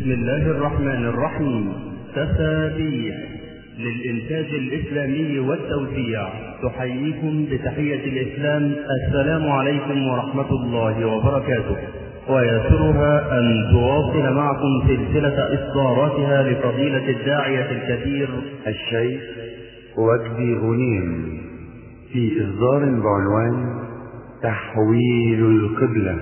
بسم الله الرحمن الرحيم تسابيح للإنتاج الإسلامي والتوزيع تحييكم بتحية الإسلام السلام عليكم ورحمة الله وبركاته ويسرها أن تواصل معكم سلسلة إصداراتها لفضيلة الداعية الكبير الشيخ وجدي غنيم في إصدار بعنوان تحويل القبلة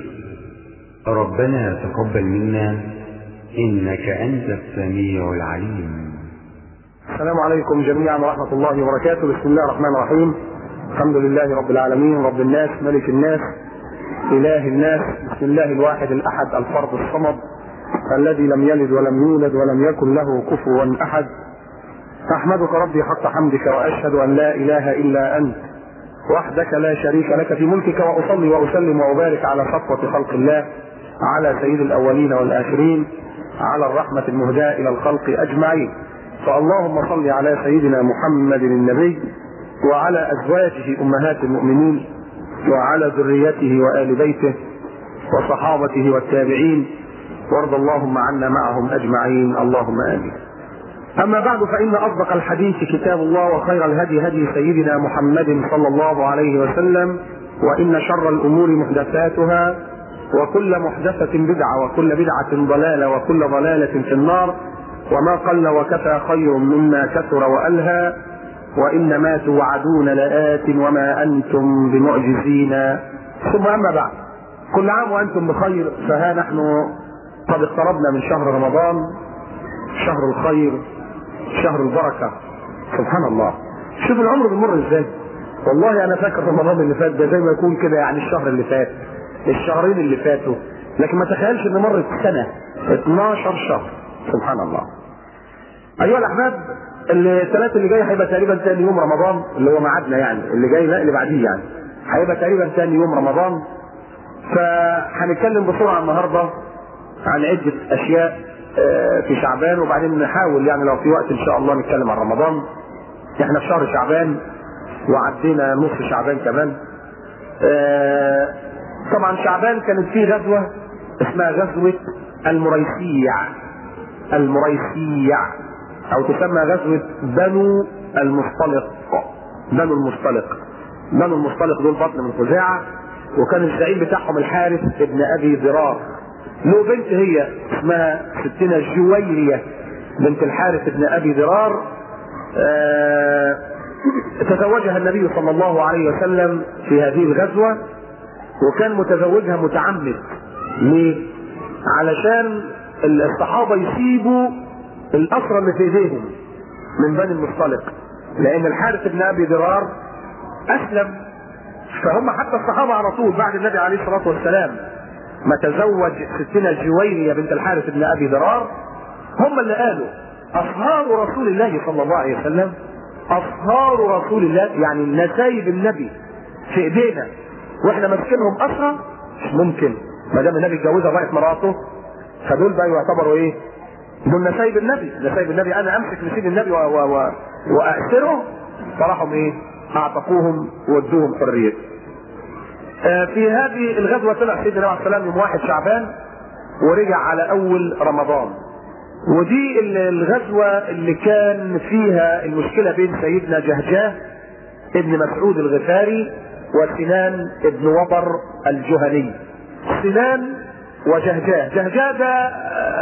ربنا تقبل منا إنك أنت السميع العليم السلام عليكم جميعا ورحمة الله وبركاته بسم الله الرحمن الرحيم الحمد لله رب العالمين رب الناس ملك الناس إله الناس بسم الله الواحد الأحد الفرد الصمد الذي لم يلد ولم يولد ولم يكن له كفوا أحد أحمدك ربي حق حمدك وأشهد أن لا إله إلا أنت وحدك لا شريك لك في ملكك وأصلي وأسلم وأبارك على صفوة خلق الله على سيد الأولين والآخرين على الرحمة المهداة إلى الخلق أجمعين فاللهم صل على سيدنا محمد النبي وعلى أزواجه أمهات المؤمنين وعلى ذريته وآل بيته وصحابته والتابعين وارض اللهم عنا معهم أجمعين اللهم آمين أما بعد فإن أصدق الحديث كتاب الله وخير الهدي هدي سيدنا محمد صلى الله عليه وسلم وإن شر الأمور محدثاتها وكل محدثة بدعة وكل بدعة ضلالة وكل ضلالة في النار وما قل وكفى خير مما كثر وألهى وإنما توعدون لآت وما أنتم بمعجزين ثم أما بعد كل عام وأنتم بخير فها نحن قد اقتربنا من شهر رمضان شهر الخير شهر البركة سبحان الله شوف العمر بيمر ازاي والله انا فاكر رمضان اللي فات ده زي ما يكون كده يعني الشهر اللي فات الشهرين اللي فاتوا لكن ما تخيلش ان مرت سنة 12 شهر سبحان الله ايها الاحباب الثلاث اللي جاي هيبقى تقريبا ثاني يوم رمضان اللي هو ميعادنا يعني اللي جاي لا اللي بعديه يعني هيبقى تقريبا ثاني يوم رمضان فهنتكلم بسرعه النهارده عن عده اشياء في شعبان وبعدين نحاول يعني لو في وقت ان شاء الله نتكلم عن رمضان احنا في شهر شعبان وعدينا نصف شعبان كمان طبعا شعبان كانت فيه غزوه اسمها غزوه المريسيع المريسيع او تسمى غزوه بنو المصطلق بنو المصطلق بنو المصطلق دول بطن من خزاعه وكان الزعيم بتاعهم الحارث ابن ابي ضرار له بنت هي اسمها ستنا جويرية بنت الحارث بن ابي ضرار آه تزوجها النبي صلى الله عليه وسلم في هذه الغزوة وكان متزوجها متعمد ليه؟ علشان الصحابة يسيبوا الأسرى اللي في ايديهم من بني المصطلق لأن الحارث بن أبي ضرار أسلم فهم حتى الصحابة على طول بعد النبي عليه الصلاة والسلام ما تزوج ستنا جويرية بنت الحارث بن ابي ضرار هم اللي قالوا اصهار رسول الله صلى الله عليه وسلم اصهار رسول الله يعني نسايب النبي في ايدينا واحنا ماسكينهم اسرى مش ممكن ما دام النبي اتجوزها بقت مراته فدول بقى يعتبروا ايه؟ دول نسايب النبي نسايب النبي انا امسك نسيب النبي و... و... و... واسره فراحوا ايه؟ اعتقوهم وودوهم حريته في هذه الغزوة طلع سيدنا عليه السلام يوم واحد شعبان ورجع على أول رمضان ودي الغزوة اللي كان فيها المشكلة بين سيدنا جهجاه ابن مسعود الغفاري وسنان ابن وبر الجهني سنان وجهجاه جهجاه ده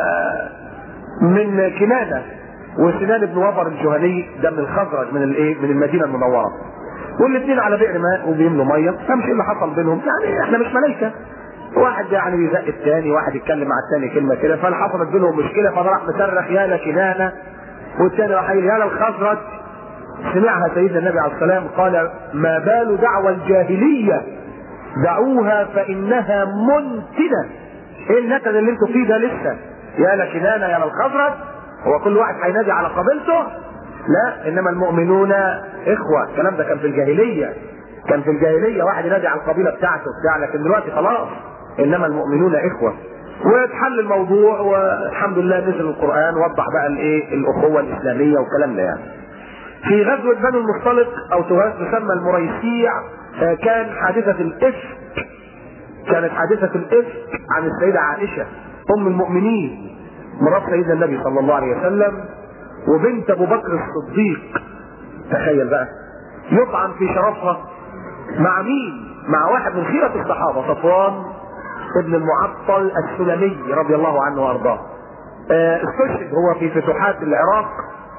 من كنانة وسنان ابن وبر الجهني ده من الخزرج من الايه من المدينة المنورة والاثنين على بئر ماء وبيملوا ميه فمش ايه اللي حصل بينهم يعني احنا مش ملايكه واحد يعني بيزق الثاني واحد يتكلم مع الثاني كلمه كده فحصلت بينهم مشكله فده راح مصرخ يا لكنانه والثاني راح يقول يا للخزرج سمعها سيدنا النبي عليه السلام قال ما بال دعوى الجاهليه دعوها فانها منتنه ايه النكد اللي انتوا فيه ده لسه يا لكنانه يا للخزرج هو كل واحد هينادي على قبيلته لا انما المؤمنون اخوه الكلام ده كان في الجاهليه كان في الجاهليه واحد ينادي على القبيله بتاعته بتاع لكن دلوقتي خلاص انما المؤمنون اخوه واتحل الموضوع والحمد لله نزل القران وضح بقى الايه الاخوه الاسلاميه والكلام ده يعني في غزوه بنو المصطلق او تسمى المريسيع كان حادثه الافك كانت حادثه الافك عن السيده عائشه ام المؤمنين مرات سيدنا النبي صلى الله عليه وسلم وبنت ابو بكر الصديق تخيل بقى يطعن في شرفها مع مين؟ مع واحد من خيرة الصحابة صفوان ابن المعطل السلمي رضي الله عنه وارضاه. آه، استشهد هو في فتوحات العراق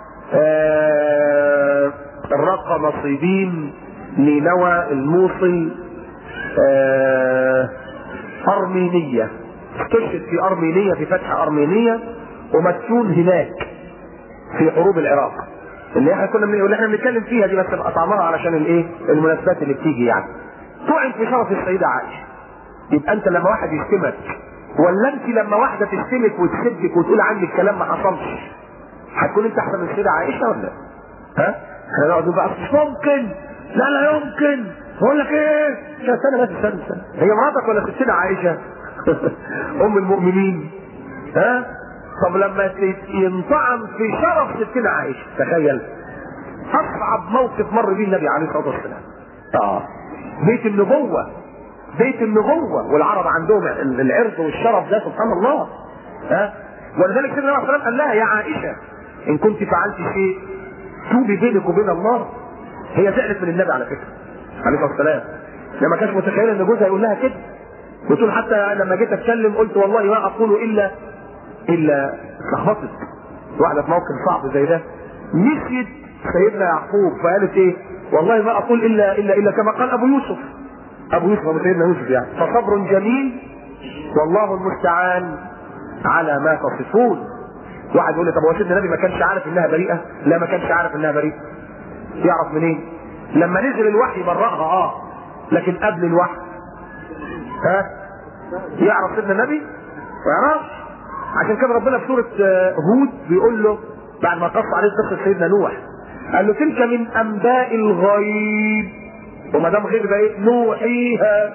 آه، الرقة نصيبين نينوى الموصل آه، أرمينية استشهد في أرمينية في فتح أرمينية ومدفون هناك في حروب العراق اللي احنا كنا من اللي احنا بنتكلم فيها دي بس قطعناها علشان الايه المناسبات اللي بتيجي يعني طعن في شرف السيدة عائشة يبقى انت لما واحد يشتمك ولا انت لما واحدة تشتمك وتسبك وتقول عنك كلام ما حصلش هتكون انت احسن من السيدة عائشة ولا ها؟ احنا نقعد نقول بقى مش ممكن لا لا يمكن بقول لك ايه مش استنى بس استنى استنى هي مراتك ولا ستنا عائشة ام المؤمنين ها طب لما ت- ينطعن في شرف ستنا عائشة تخيل اصعب موقف مر به النبي عليه الصلاة والسلام اه بيت النبوة بيت النبوة والعرب عندهم العرض والشرف ده سبحان الله ها ولذلك سيدنا عليه الصلاة قال لها يا عائشة ان كنت فعلت شيء توبي بينك وبين الله هي زعلت من النبي على فكرة عليه الصلاة والسلام لما كانت متخيلة ان جوزها يقول لها كده بتقول حتى لما جيت اتكلم قلت والله ما اقول الا الا اتلخبطت واحدة في موقف صعب زي ده نسيت سيدنا يعقوب فقالت ايه والله ما اقول الا الا الا كما قال ابو يوسف ابو يوسف ابو سيدنا يوسف يعني فصبر جميل والله المستعان على ما تصفون واحد يقول لي طب هو سيدنا النبي ما كانش عارف انها بريئه لا ما كانش عارف انها بريئه يعرف منين لما نزل الوحي برأها اه لكن قبل الوحي ها يعرف سيدنا النبي ما يعرفش عشان كده ربنا في سوره آه، هود بيقول له بعد ما قص عليه قصه سيدنا نوح قال له تلك من انباء الغيب وما دام غيب يبقى ايه نوحيها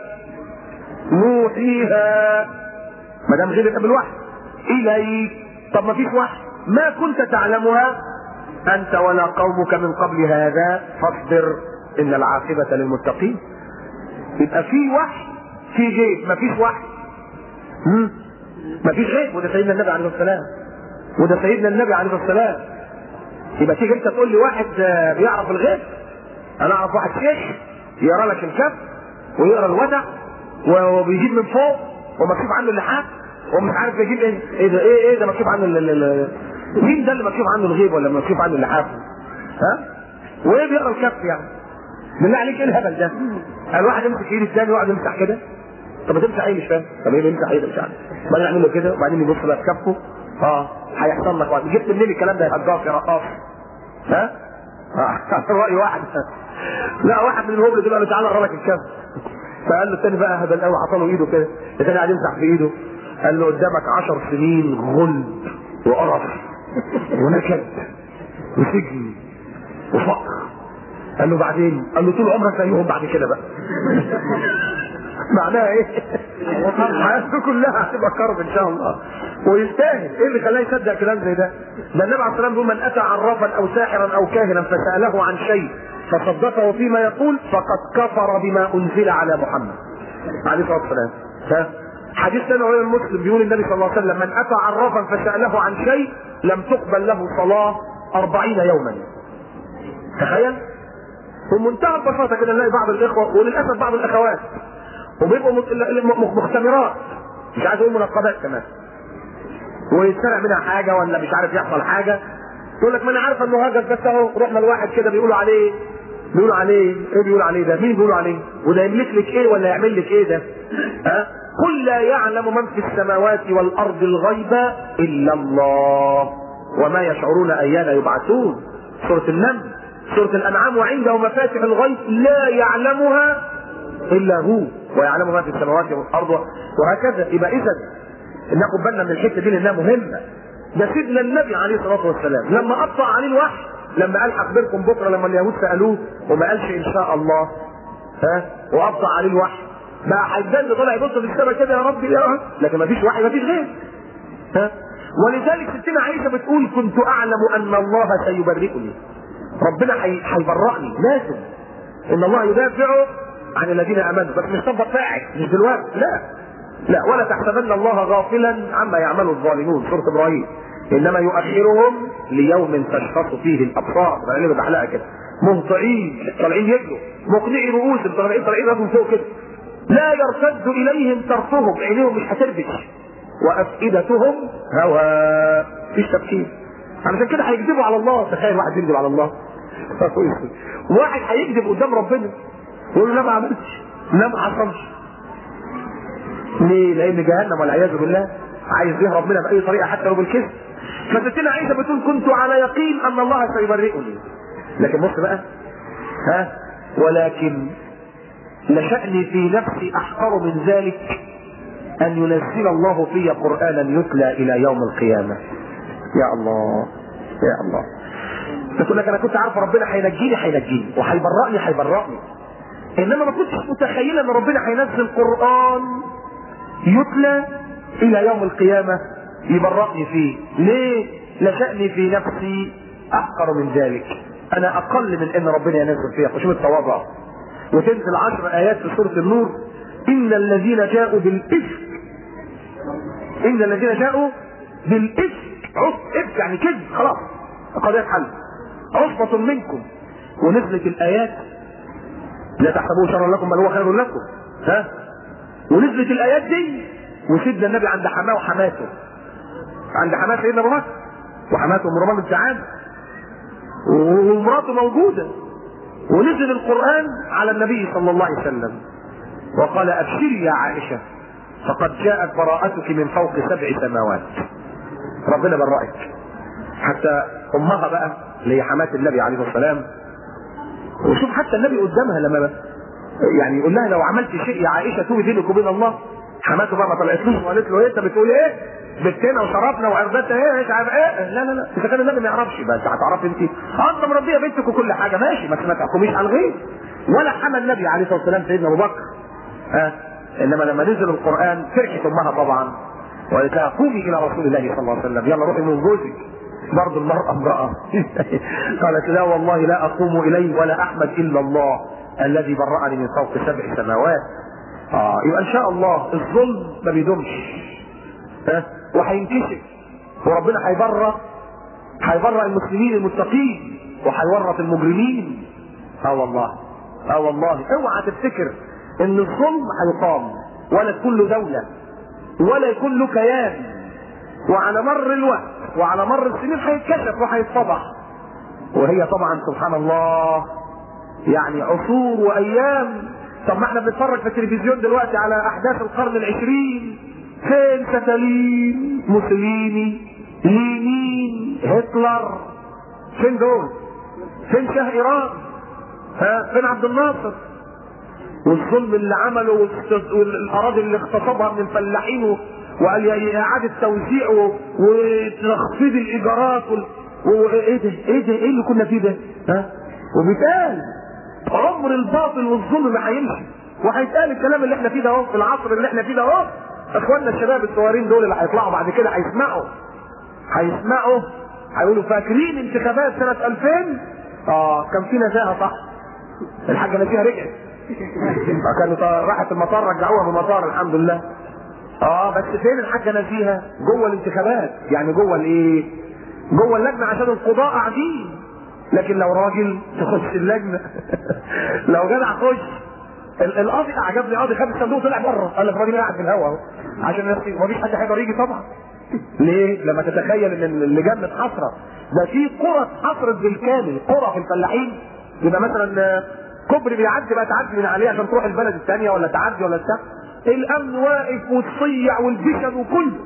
نوحيها ما دام غيب يبقى بالوحي اليك طب ما فيش وحي ما كنت تعلمها انت ولا قومك من قبل هذا فاصبر ان العاقبه للمتقين يبقى في وحي في غيب ما فيش وحي مم. ما فيش غيب وده سيدنا النبي عليه الصلاه والسلام وده سيدنا النبي عليه الصلاه والسلام يبقى تيجي انت تقول لي واحد آه، بيعرف الغيب انا اعرف واحد شيخ يقرا لك الكف ويقرا الودع وبيجيب من فوق ومكتوب عنه اللحاف ومش عارف يجيب ايه ايه ده ايه ايه ده مكتوب عنه ال- ال- ال- مين ده اللي مكتوب عنه الغيب ولا مكتوب عنه اللحاف ها وايه بيقرا الكف يعني بالله عليك ايه الهبل ده قال واحد يمسك ايد الثاني ويقعد يمسح كده طب ما تمسح ايه مش فاهم طب ايه بيمسح ايه ده مش عارف بعدين يعمل له كده وبعدين يبص بقى في كفه اه هيحصل لك وقت جبت منين الكلام ده هتضاف يا رقاص ها آه، رأي واحد لا واحد من الهبل دول قال له تعالى اقرا لك الكف فقال له الثاني بقى هبل قوي عطاله ايده كده الثاني قاعد يمسح في ايده قال له قدامك عشر سنين غل وقرف ونكد وسجن وفقر قال له بعدين قال له طول عمرك زيهم بعد كده بقى معناها ايه؟ حياته كلها هتبقى كرب ان شاء الله ويستاهل ايه اللي خلاه يصدق كلام زي ده؟ ده النبي عليه الصلاه والسلام بيقول من اتى عرافا او ساحرا او كاهنا فساله عن شيء فصدقه فيما يقول فقد كفر بما انزل على محمد عليه الصلاه والسلام ها؟ حديث ثاني رواه المسلم بيقول النبي صلى الله عليه وسلم من اتى عرافا فساله عن شيء لم تقبل له صلاه أربعين يوما تخيل ومنتهى البساطه كده نلاقي بعض الاخوه وللاسف بعض الاخوات وبيبقوا مت- ال- م- مختمرات مش عايز اقول منقبات كمان ويتسرق منها حاجه ولا مش عارف يحصل حاجه يقول لك ما انا عارف انه هاجر بس اهو رحنا لواحد كده بيقولوا عليه بيقولوا عليه ايه بيقولوا عليه ده مين بيقولوا عليه وده يملك لك ايه ولا يعمل لك ايه ده ها قل لا يعلم من في السماوات والارض الغيب الا الله وما يشعرون ايان يبعثون سوره النمل سوره الانعام وعنده مفاتح الغيب لا يعلمها الا هو ويعلم ما في السماوات والارض وهكذا يبقى اذا ناخد بالنا من الحته دي لانها مهمه ده سيدنا النبي عليه الصلاه والسلام لما قطع عليه الوحي لما قال هخبركم بكره لما اليهود سالوه وما قالش ان شاء الله ها وقطع عليه الوحي بقى هيبان طالع يبص في السماء كده يا رب يا رب لكن ما فيش وحي ما فيش غير ها ولذلك ستنا عائشه بتقول كنت اعلم ان الله سيبرئني ربنا هي- هيبرأني لازم ان الله يدافع عن الذين امنوا بس مش طبق فاعل مش دلوقتي لا لا ولا تحسبن الله غافلا عما يعمل الظالمون سوره ابراهيم انما يؤخرهم ليوم تشخص فيه الابصار بقى بحلقه كده مهطعين طالعين يجروا مقنعي رؤوسهم طالعين طالعين راسهم فوق كده لا يرتد اليهم طرفهم عينيهم مش هتربش وافئدتهم هواء مفيش تفكير علشان كده هيكذبوا على الله تخيل واحد يكذب على الله واحد هيكذب قدام ربنا يقول له لا ما عملتش لا ما حصلش ليه؟ لان جهنم والعياذ بالله عايز يهرب منها باي طريقه حتى لو بالكذب فستنا عيسى بتقول كنت على يقين ان الله سيبرئني لكن بص بقى ها ولكن لشأني في نفسي أحقر من ذلك أن ينزل الله في قرآنا يتلى إلى يوم القيامة يا الله يا الله تقول لك أنا كنت عارف ربنا هينجيني هينجيني وهيبرأني هيبرأني إنما ما كنتش متخيلة أن ربنا هينزل قرآن يتلى إلى يوم القيامة يبرأني فيه ليه؟ لشأني في نفسي أحقر من ذلك أنا أقل من أن ربنا ينزل فيها وشوف التواضع وتنزل عشر آيات في سورة النور إن الذين جاءوا بالإفك إن الذين جاءوا بالإفك عص إفك يعني كذب خلاص قضية حل عصبة منكم ونزلت الآيات لا تحسبوه شرا لكم بل هو خير لكم ها ونزلت الآيات دي وسيدنا النبي عند حماه وحماته عند حماه سيدنا أبو بكر وحماته مرمان بنت عامر ومراته موجودة ونزل القرآن على النبي صلى الله عليه وسلم وقال أبشري يا عائشة فقد جاءت براءتك من فوق سبع سماوات ربنا برأك حتى أمها بقى اللي هي حماة النبي عليه الصلاة والسلام وشوف حتى النبي قدامها لما يعني يقول لها لو عملت شيء يا عائشة توبي بينك وبين الله حماته بقى ما طلعتلوش وقالت له ايه انت بتقول ايه؟ بتنا وشرفنا وعرضتنا ايه مش عارف ايه لا لا لا اذا كان النبي ما يعرفش بقى انت هتعرفي انت انت مربيه بنتك وكل حاجه ماشي بس ما تحكميش على الغير ولا حمى النبي عليه الصلاه والسلام سيدنا ابو بكر ها انما لما نزل القران فرحت امها طبعا وقالت لها قومي الى رسول الله صلى الله عليه وسلم يلا روحي من جوزك برضه المرأة امرأة قالت لا والله لا أقوم إليه ولا أحمد إلا الله الذي برأني من فوق سبع سماوات اه يبقى ان شاء الله الظلم ما بيدومش ها وهينكشف وربنا هيبرأ هيبرأ المسلمين المتقين وهيورط المجرمين اه والله اه والله اوعى تفتكر ان الظلم هيقام ولا تكون له دولة ولا يكون له كيان وعلى مر الوقت وعلى مر السنين هيتكشف وهيتفضح وهي طبعا سبحان الله يعني عصور وايام طب ما احنا بنتفرج في التلفزيون دلوقتي على احداث القرن العشرين فين ستالين موسوليني لينين هتلر فين دول فين شاه ايران ها فين عبد الناصر والظلم اللي عمله والاراضي اللي اغتصبها من الفلاحين وقال اعاده توزيع وتخفيض الايجارات وايه ده ايه ده ايه اللي كنا فيه ده ها وبيتقال عمر الباطل والظلم ما هيمشي وهيتقال الكلام اللي احنا فيه ده اهو في العصر اللي احنا فيه ده اهو اخواننا الشباب الصغيرين دول اللي هيطلعوا بعد كده هيسمعوا هيسمعوا هيقولوا فاكرين انتخابات سنة 2000 اه كان في نزاهة صح الحاجة نزيهة رجعت كانوا راحت المطار رجعوها من المطار الحمد لله اه بس فين الحاجة نزيهة جوه الانتخابات يعني جوه الايه جوه اللجنة عشان القضاء قاعدين لكن لو راجل تخش اللجنه لو جدع خش القاضي عجبني قاضي خد الصندوق طلع بره قال لك الراجل قاعد في الهواء اهو عشان الناس مفيش حد هيقدر يجي طبعا ليه؟ لما تتخيل ان اللجان متحصره ده في قرى اتحصرت بالكامل قرى في الفلاحين يبقى مثلا كوبري بيعدي بقى تعدي من عليه عشان تروح البلد الثانيه ولا تعدي ولا بتاع الامن واقف والصيع والبشن وكله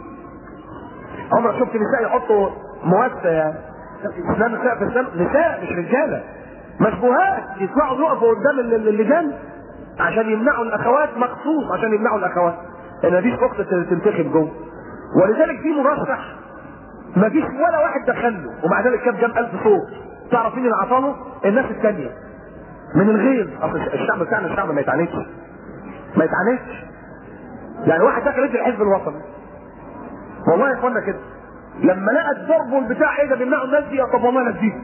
عمرك شفت نساء يحطوا مواسة يعني اسلام نساء في السماء نساء مش رجاله مشبوهات يطلعوا يقفوا قدام اللجان عشان يمنعوا الاخوات مخصوص عشان يمنعوا الاخوات ان مفيش اخت تنتخب جوه ولذلك في مرشح مفيش ولا واحد دخله ومع ذلك كام كام الف صوت تعرف مين اللي عطاله الناس الثانيه من الغير اصل الشعب بتاعنا الشعب ما يتعاندش ما يتعاندش يعني واحد دخل يدي الحزب الوطني والله يا اخوانا كده لما لقى الضرب والبتاع ايه ده بيمنعوا الناس دي طب والله نديهم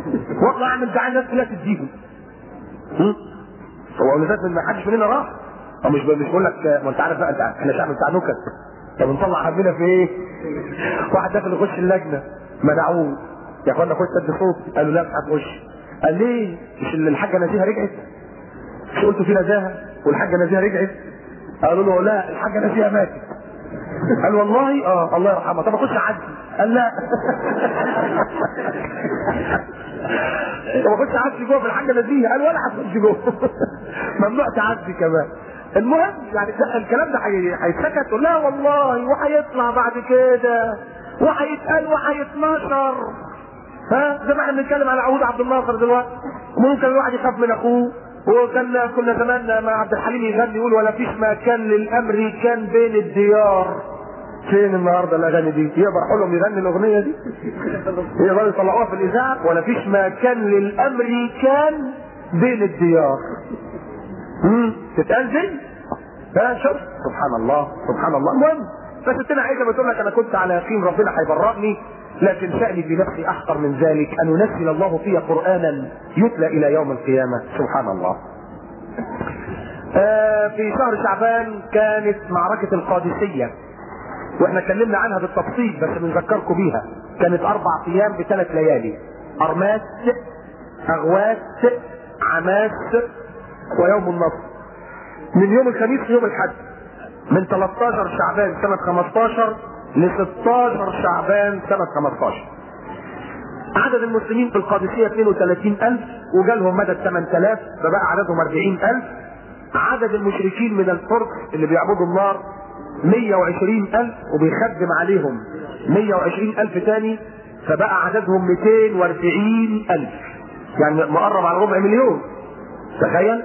واطلع اعمل دعايه الناس كلها تديهم هو ولذلك ما حدش مننا راح او مش مش بقول لك ما انت عارف بقى انت احنا شعب بتاع نكت طب نطلع همنا في ايه؟ واحد داخل يخش اللجنه منعوه يا اخوانا خش سد صوت قالوا لا مش هتخش قال ليه؟ مش اللي الحاجه نزيهه رجعت؟ مش قلتوا في نزاهه والحاجه نزيهه رجعت؟ قالوا له لا الحاجه نزيهه ماتت قال والله اه الله يرحمها طب اخش اعدي قال لا طب اخش اعدي جوه في الحاجه نزيهه قال ولا هتخش جوه ممنوع تعدي كمان المهم يعني ده الكلام ده هي- هيتسكت لا والله وهيطلع بعد كده وهيتقال وهيتنشر ها زي ما احنا بنتكلم على عود عبد الناصر دلوقتي ممكن الواحد يخاف من اخوه وكان كنا زمان مع عبد الحليم يغني يقول ولا فيش مكان للامريكان بين الديار فين النهارده الاغاني دي؟ يقدر لهم يغني الاغنيه دي؟ يقدروا يطلعوها في الاذاعه ولا فيش مكان للامريكان بين الديار امم تتقال زي ها شوف سبحان الله سبحان الله المهم فستنا عايزه بتقول لك انا كنت على يقين ربنا هيبرأني لكن شأني في نفسي احقر من ذلك ان ينزل الله في قرانا يتلى الى يوم القيامه سبحان الله. آه في شهر شعبان كانت معركه القادسيه واحنا اتكلمنا عنها بالتفصيل بس بنذكركم بيها كانت اربع ايام بثلاث ليالي ارماس اغواس عماس ويوم النصر من يوم الخميس ليوم الحد من 13 شعبان سنة 15 ل 16 شعبان سنة 15 عدد المسلمين في القادسية 32000 وجالهم مدد 8000 فبقى عددهم 40000 عدد المشركين من الفرس اللي بيعبدوا النار 120000 وبيخدم عليهم 120000 تاني فبقى عددهم 240000 يعني مقرب على ربع مليون تخيل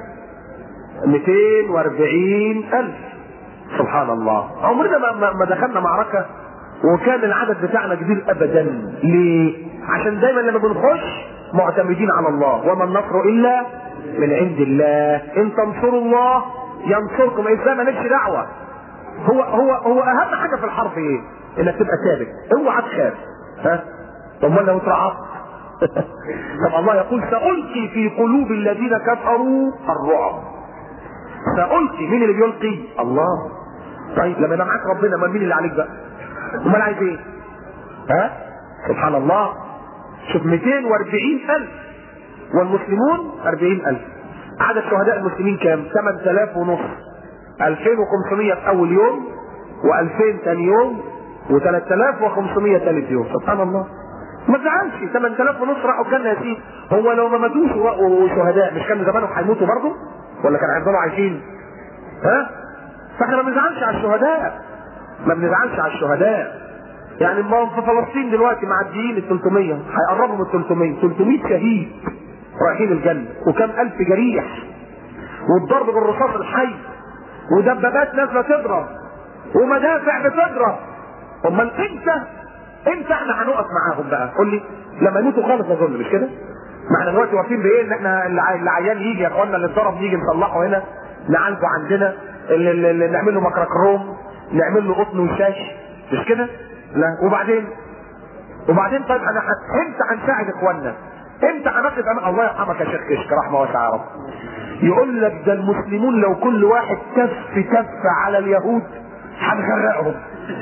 240 ألف سبحان الله عمرنا ما, ما, ما دخلنا معركة وكان العدد بتاعنا كبير أبدا ليه؟ عشان دايما لما بنخش معتمدين على الله وما النصر إلا من عند الله إن تنصروا الله ينصركم إزاي ما نمشي دعوة هو هو هو أهم حاجة في الحرب إيه؟ إنك تبقى ثابت اوعى تخاف ها؟ طب لو اترعبت طب الله يقول سألقي في قلوب الذين كفروا الرعب سألقي مين اللي بيلقي؟ الله طيب لما يبقى معاك ربنا امال مين اللي عليك بقى؟ امال عايز ايه؟ ها؟ سبحان الله شوف 240 ألف والمسلمون 40 ألف عدد شهداء المسلمين كام؟ 8000 ونص 2500 في أول يوم و2000 ثاني يوم و3500 ثالث يوم سبحان الله ما تزعلش 8000 ونص راحوا الجنه يا سيدي هو لو ما ماتوش وشهداء مش كان زمانهم هيموتوا برضه ولا كان هيفضلوا عايشين ها فاحنا ما بنزعلش على الشهداء ما بنزعلش على الشهداء يعني ما هم في فلسطين دلوقتي معديين ال 300 هيقربوا من 300 300 شهيد رايحين الجنه وكم الف جريح والضرب بالرصاص الحي ودبابات نازله تضرب ومدافع بتضرب امال امتى امتى احنا هنقف معاهم بقى قول لي لما يموتوا خالص اظن مش كده ما احنا دلوقتي واقفين بايه ان احنا الع- العيان يجي يا اخوانا اللي اتضرب نيجي نصلحه هنا نعالجه عندنا اللي, اللي اللي نعمل له مكركروم نعمل له قطن وشاش مش كده لا وبعدين وبعدين طيب انا ح- امتى هنساعد اخواننا امتى هنقف امام الله يرحمك يا شيخ كشك رحمه واسعه يا رب يقول لك ده المسلمون لو كل واحد كف كف على اليهود هنغرقهم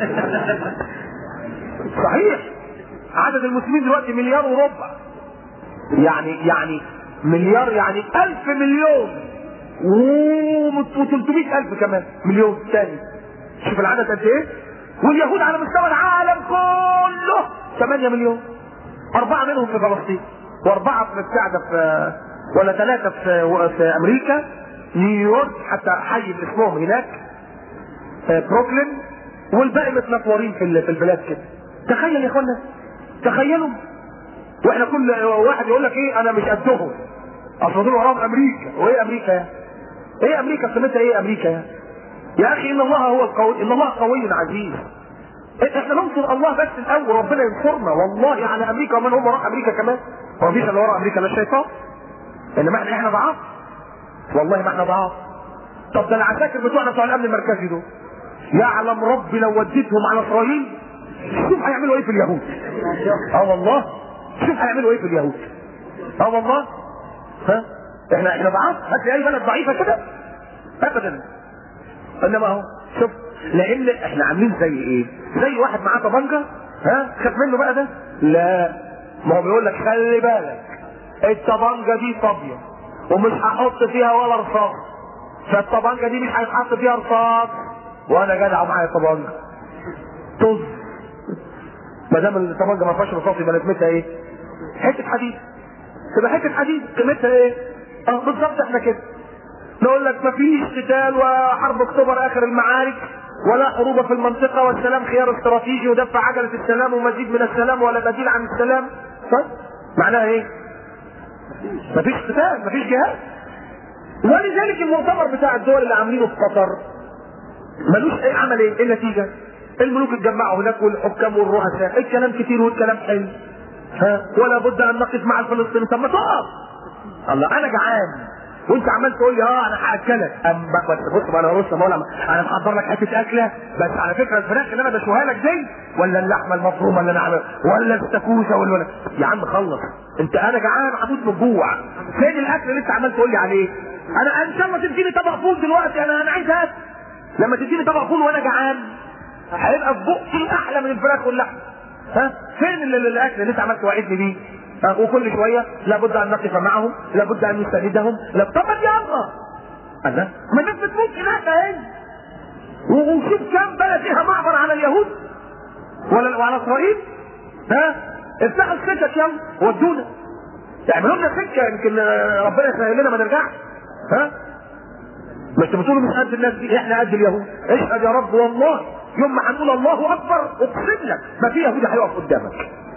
صحيح عدد المسلمين دلوقتي مليار وربع يعني يعني مليار يعني ألف مليون و 300 ألف كمان مليون تاني شوف العدد قد إيه واليهود على مستوى العالم كله 8 مليون أربعة منهم في فلسطين وأربعة في بتاع ده في ولا ثلاثة في في أمريكا نيويورك حتى حي باسمهم هناك آه، بروكلين والباقي متنطورين في ال- في البلاد كده تخيل يا اخوانا تخيلوا واحنا كل واحد يقول لك ايه انا مش قدهم اصل دول وراهم امريكا وايه امريكا يا ايه امريكا قيمتها ايه امريكا يا يا اخي ان الله هو القوي ان الله قوي عزيز احنا ننصر الله بس الاول ربنا ينصرنا والله على امريكا ومن هم وراء امريكا كمان هو مفيش اللي وراء امريكا لا الشيطان انما احنا احنا ضعاف والله ما احنا ضعاف طب ده العساكر بتوعنا بتوع الامن المركزي دول يعلم ربي لو وديتهم على اسرائيل شوف هيعملوا ايه في اليهود اه والله شوف هيعملوا ايه في اليهود اه والله ها احنا احنا ضعاف هات لي اي بلد ضعيفه كده ابدا انما اهو شوف لان احنا عاملين زي ايه زي واحد معاه طبنجه ها خاف منه بقى ده لا ما هو بيقول لك خلي بالك الطبنجه دي فاضيه ومش هحط فيها ولا رصاص فالطبنجه دي مش هيتحط فيها رصاص وانا جدع ومعايا طبنجه طز ما دام الطبنجه ما فيهاش رصاص يبقى لازمتها ايه؟ حته حديد تبقى حته حديد قيمتها ايه؟ اه بالظبط احنا كده نقول لك مفيش قتال وحرب اكتوبر اخر المعارك ولا حروب في المنطقة والسلام خيار استراتيجي ودفع عجلة السلام ومزيد من السلام ولا بديل عن السلام طيب معناها ايه؟ مفيش قتال مفيش جهاد ولذلك المؤتمر بتاع الدول اللي عاملينه في قطر ملوش اي عمل ايه؟ ايه النتيجة؟ الملوك اتجمعوا هناك والحكام والرؤساء الكلام كتير والكلام حلو ها ولا بد ان نقف مع الفلسطينيين طب ما تقف الله انا جعان وانت عمال تقول لي اه انا هاكلك ام بس بص بقى انا بص مولا انا محضر لك حته اكله بس على فكره الفراخ اللي انا بشويها لك دي ولا اللحمه المفرومه اللي انا عاملها ولا الاستاكوزا ولا ولا يا عم خلص انت انا جعان هموت من الجوع فين الاكل اللي انت عمال تقول لي عليه انا ان شاء الله تديني طبق فول دلوقتي انا انا عايز اكل لما تديني طبق فول وانا جعان هيبقى في بقي احلى من الفراخ واللحمه ها فين ال- ال- الاكل اللي انت عمال توعدني بيه ها؟ وكل شويه لابد ان نقف معهم لابد ان نساندهم لا طب ما يلا الله ما الناس بتموت هناك اهي و- وشوف كم بلد فيها معبر على اليهود ولا وعلى اسرائيل ها افتحوا السكك يلا ودونا اعملوا لنا سكه يمكن آه، ربنا يسهل لنا ما نرجعش ها مش بتقولوا مش قد الناس دي احنا قد اليهود اشهد يا رب والله يوم ما هنقول الله اكبر اقسم لك ما في يهودي هيقف قدامك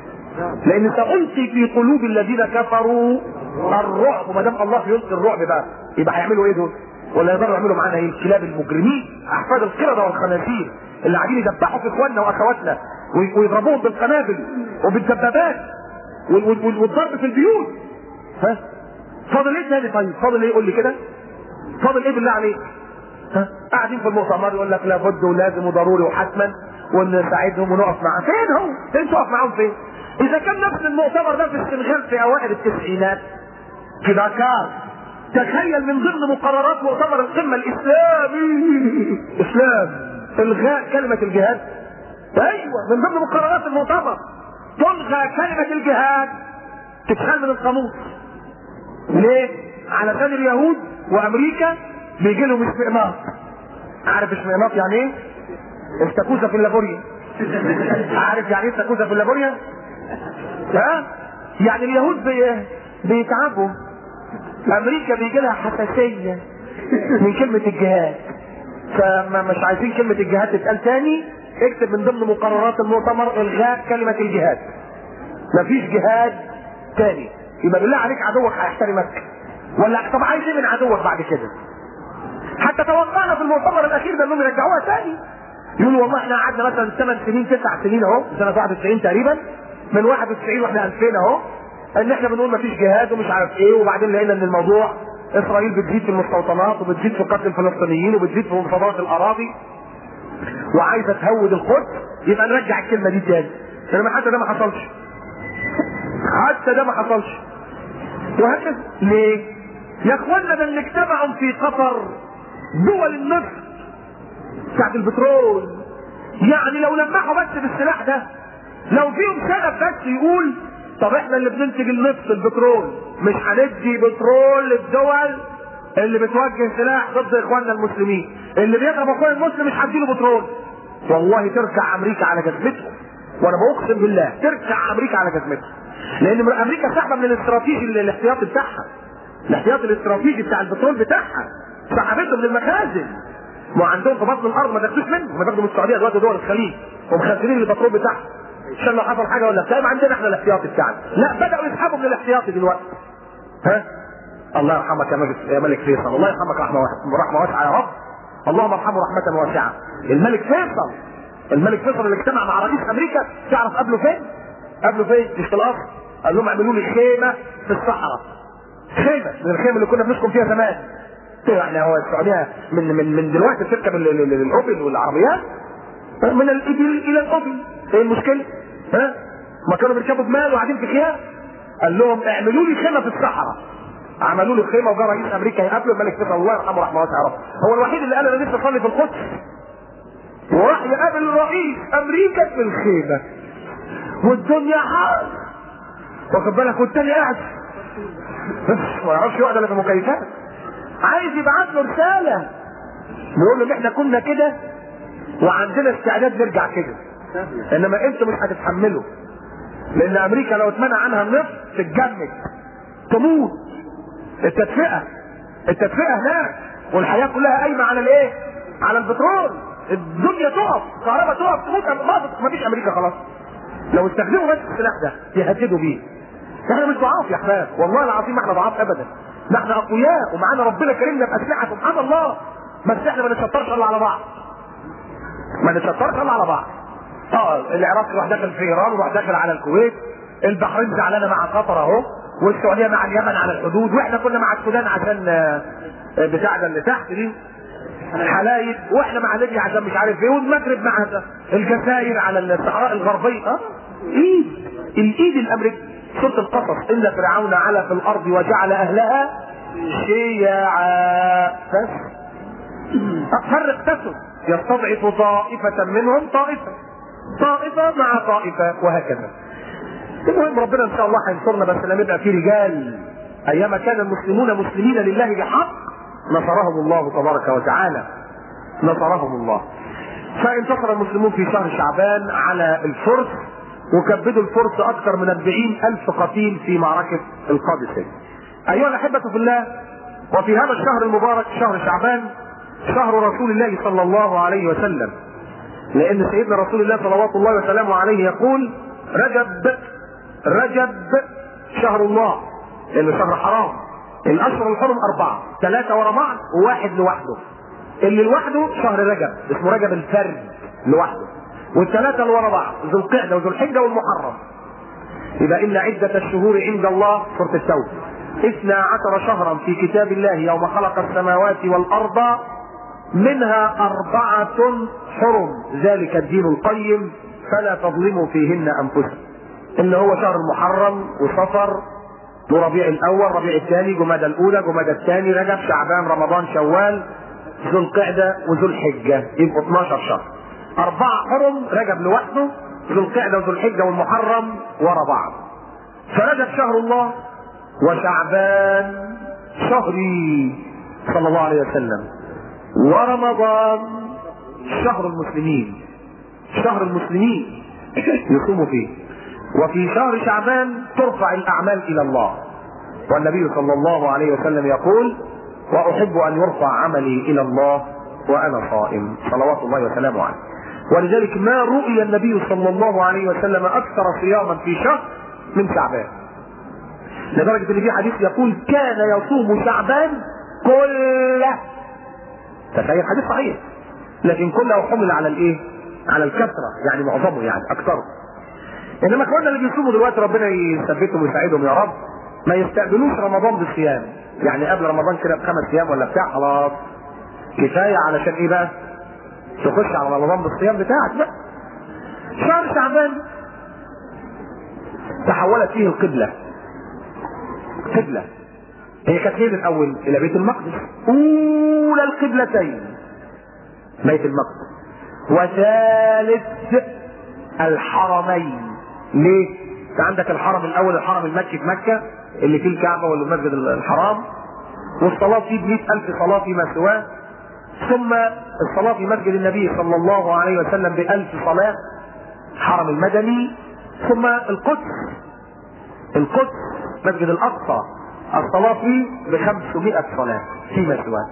لان سألقي في قلوب الذين كفروا الرعب وما دام الله يلقي الرعب بقى يبقى هيعملوا ايه دول؟ ولا يقدروا يعملوا معانا ايه؟ الكلاب المجرمين احفاد القرده والخنازير اللي قاعدين يذبحوا في اخواننا واخواتنا وي- ويضربوهم بالقنابل وبالدبابات وال- وال- وال- والضرب في البيوت ها؟ فاضل ايه تاني طيب؟ فاضل ايه قول لي كده؟ فاضل ايه بالله عليك؟ ها؟ قاعدين في المؤتمر يقول لك لابد ولازم وضروري وحتما ونساعدهم ونقف معاهم فين هو؟ فين تقف معاهم فين؟ اذا كان نفس المؤتمر ده في السنغال في اوائل التسعينات في دكار تخيل من ضمن مقررات مؤتمر القمه الاسلامي اسلام الغاء كلمه الجهاد ايوه من ضمن مقررات المؤتمر تلغى كلمه الجهاد تتشال من القاموس ليه؟ علشان اليهود وامريكا بيجي لهم استئناف عارف استئناف يعني ايه؟ استاكوزا في اللابوريا عارف يعني ايه استاكوزا في اللابوريا؟ ها؟ يعني اليهود بي... بيتعبوا امريكا بيجي لها حساسيه من كلمه الجهاد فما مش عايزين كلمه الجهاد تتقال تاني اكتب من ضمن مقررات المؤتمر الغاء كلمه الجهاد مفيش جهاد تاني يبقى بالله عليك عدوك هيحترمك ولا طب عايز ايه من عدوك بعد كده حتى توقعنا في المؤتمر الاخير ده انهم يرجعوها تاني يقولوا والله احنا قعدنا مثلا 8 سنين 9 سنين اهو سنه 91 تقريبا من 91 واحنا 2000 اهو ان احنا بنقول مفيش جهاد ومش عارف ايه وبعدين لقينا ان الموضوع اسرائيل بتزيد في المستوطنات وبتزيد في قتل الفلسطينيين وبتزيد في مفاوضات الاراضي وعايزه تهود القدس يبقى نرجع الكلمه دي تاني انما حتى ده ما حصلش حتى ده ما حصلش وهكذا ليه؟ يا اخوانا ده اللي اجتمعوا في قطر دول النفط بتاعت البترول يعني لو لمحوا بس بالسلاح ده لو فيهم سبب بس يقول طب احنا اللي بننتج النفط البترول مش هندي بترول للدول اللي بتوجه سلاح ضد اخواننا المسلمين اللي بيضرب اخوان المسلم مش هديله بترول والله تركع امريكا على جزمته وانا بقسم بالله تركع امريكا على جزمته لان امريكا سحبه من الاستراتيجي الاحتياطي بتاعها الاحتياطي الاستراتيجي بتاع البترول بتاعها سحبته من المخازن ما عندهم في بطن الارض ما تاخدوش منه ما تاخدوا من السعوديه دلوقتي دول الخليج ومخزنين البترول بتاعهم عشان لو حصل حاجه ولا بتاع عندنا احنا الاحتياطي بتاعنا لا بداوا يسحبوا من الاحتياطي دلوقتي ها الله يرحمك يا ملك يا ملك فيصل الله يرحمك رحمه واسعه رحمه واسعه يا رب اللهم ارحمه رحمه واسعه الملك فيصل الملك فيصل اللي اجتمع مع رئيس امريكا تعرف قبله فين؟ قبله فين؟ مش في القصر قال لهم اعملوا لي خيمه في الصحراء خيمه من الخيم اللي كنا بنسكن فيها زمان يعني هو السعوديه من من من دلوقتي تركب ال- ال- ال- الاوبل والعربيات من الابل الى الاوبل ايه المشكله؟ ها؟ ما كانوا بيركبوا جمال وقاعدين في خيام قال لهم اعملوا لي خيمه في الصحراء عملوا له خيمه وجا رئيس امريكا يقابله الملك فيصل الله يرحمه رحمه واسعه يا رب هو الوحيد اللي قال انا نفسي اصلي في القدس وراح يقابل رئيس امريكا في الخيمه والدنيا حر واخد بالك والتاني قاعد بس ما يعرفش يقعد الا في مكيفات عايز يبعت له رساله نقول له ان احنا كنا كده وعندنا استعداد نرجع كده انما انتوا مش هتتحملوا لان امريكا لو اتمنع عنها النفط تتجمد تموت التدفئه التدفئه هناك والحياه كلها قايمه على الايه؟ على البترول الدنيا تقف الكهرباء تقف تموت ما فيش امريكا خلاص لو استخدموا بس السلاح ده يهددوا بيه احنا مش ضعاف يا احباب والله العظيم احنا ضعاف ابدا ده احنا اقوياء ومعانا ربنا كريمنا باسلحه سبحان الله بس احنا ما نتشطرش الا على بعض ما نتشطرش الا على بعض اه العراق راح داخل في ايران وراح داخل على الكويت البحرين زعلانه مع قطر اهو والسعوديه مع اليمن على الحدود واحنا كنا مع السودان عشان آه، بتاع ده اللي تحت دي حلايب واحنا مع ليبيا عشان مش عارف ايه والمغرب مع الجزائر على الصحراء الغربيه اه ايد الايد الامريكيه سوره القصص ان فرعون علا في الارض وجعل اهلها شيعا بس فرق تسد يستضعف طائفة منهم طائفة طائفة مع طائفة وهكذا المهم ربنا ان شاء الله هينصرنا بس لما يبقى في رجال ايام كان المسلمون مسلمين لله بحق نصرهم الله تبارك وتعالى نصرهم الله فانتصر المسلمون في شهر شعبان على الفرس وكبدوا الفرس اكثر من 40 الف قتيل في معركة القادسية ايها الاحبة في الله وفي هذا الشهر المبارك شهر شعبان شهر رسول الله صلى الله عليه وسلم لان سيدنا رسول الله صلوات الله وسلامه عليه يقول رجب رجب شهر الله لانه شهر حرام الاشهر الحرم اربعه ثلاثه ورا بعض وواحد لوحده اللي لوحده شهر رجب اسمه رجب الفرد لوحده والثلاثه اللي ورا بعض ذو القعده وذو الحجه والمحرم يبقى ان عده الشهور عند الله سوره التوبه اثنا عشر شهرا في كتاب الله يوم خلق السماوات والارض منها أربعة حرم ذلك الدين القيم فلا تظلموا فيهن أنفسكم اللي هو شهر المحرم وصفر وربيع الأول ربيع الثاني جمادى الأولى جمادى الثاني رجب شعبان رمضان شوال ذو القعدة وذو الحجة يبقوا 12 شهر أربعة حرم رجب لوحده ذو القعدة وذو الحجة والمحرم ورا بعض فرجب شهر الله وشعبان شهري صلى الله عليه وسلم ورمضان شهر المسلمين شهر المسلمين يصوموا فيه وفي شهر شعبان ترفع الاعمال الى الله والنبي صلى الله عليه وسلم يقول واحب ان يرفع عملي الى الله وانا صائم صلوات الله وسلامه عليه ولذلك ما رؤي النبي صلى الله عليه وسلم اكثر صياما في شهر من شعبان لدرجه ان في حديث يقول كان يصوم شعبان كله تخيل حديث صحيح لكن كله حمل على الايه؟ على الكثره يعني معظمه يعني اكثره انما اخواننا اللي بيصوموا دلوقتي ربنا يثبتهم ويساعدهم يا رب ما يستقبلوش رمضان بالصيام يعني قبل رمضان كده بخمس ايام ولا بتاع خلاص كفايه علشان ايه بقى؟ تخش على رمضان بالصيام بتاعك بقى شهر شعبان تحولت فيه القبله قبله هي كانت فين الاول؟ الى بيت المقدس اولى القبلتين بيت المقدس وثالث الحرمين ليه؟ انت عندك الحرم الاول الحرم المكي في مكه اللي فيه الكعبه والمسجد الحرام والصلاه فيه ب ألف صلاه فيما سواه ثم الصلاه في مسجد النبي صلى الله عليه وسلم بألف صلاه حرم المدني ثم القدس القدس مسجد الاقصى الصلاه فيه ب 500 صلاه فيما سواه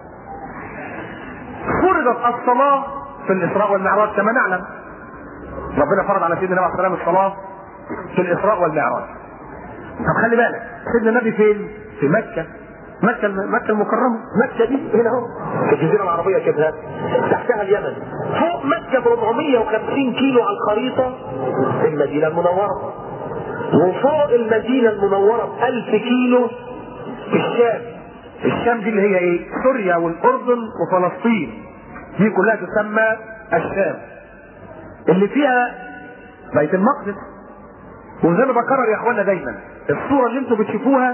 فرضت الصلاه في الاسراء والمعراج كما نعلم ربنا فرض على سيدنا النبي عليه الصلاه الصلاه في الاسراء والمعراج طب خلي بالك سيدنا النبي فين؟ في مكه مكه مكه المكرمه مكه دي هنا اهو في الجزيره العربيه كده تحتها اليمن فوق مكه ب 450 كيلو على الخريطه المدينه المنوره وفوق المدينه المنوره ب 1000 كيلو في الشام الشام دي اللي هي ايه؟ سوريا والاردن وفلسطين دي كلها تسمى الشام اللي فيها بيت المقدس وزي ما بكرر يا اخوانا دايما الصوره اللي انتم بتشوفوها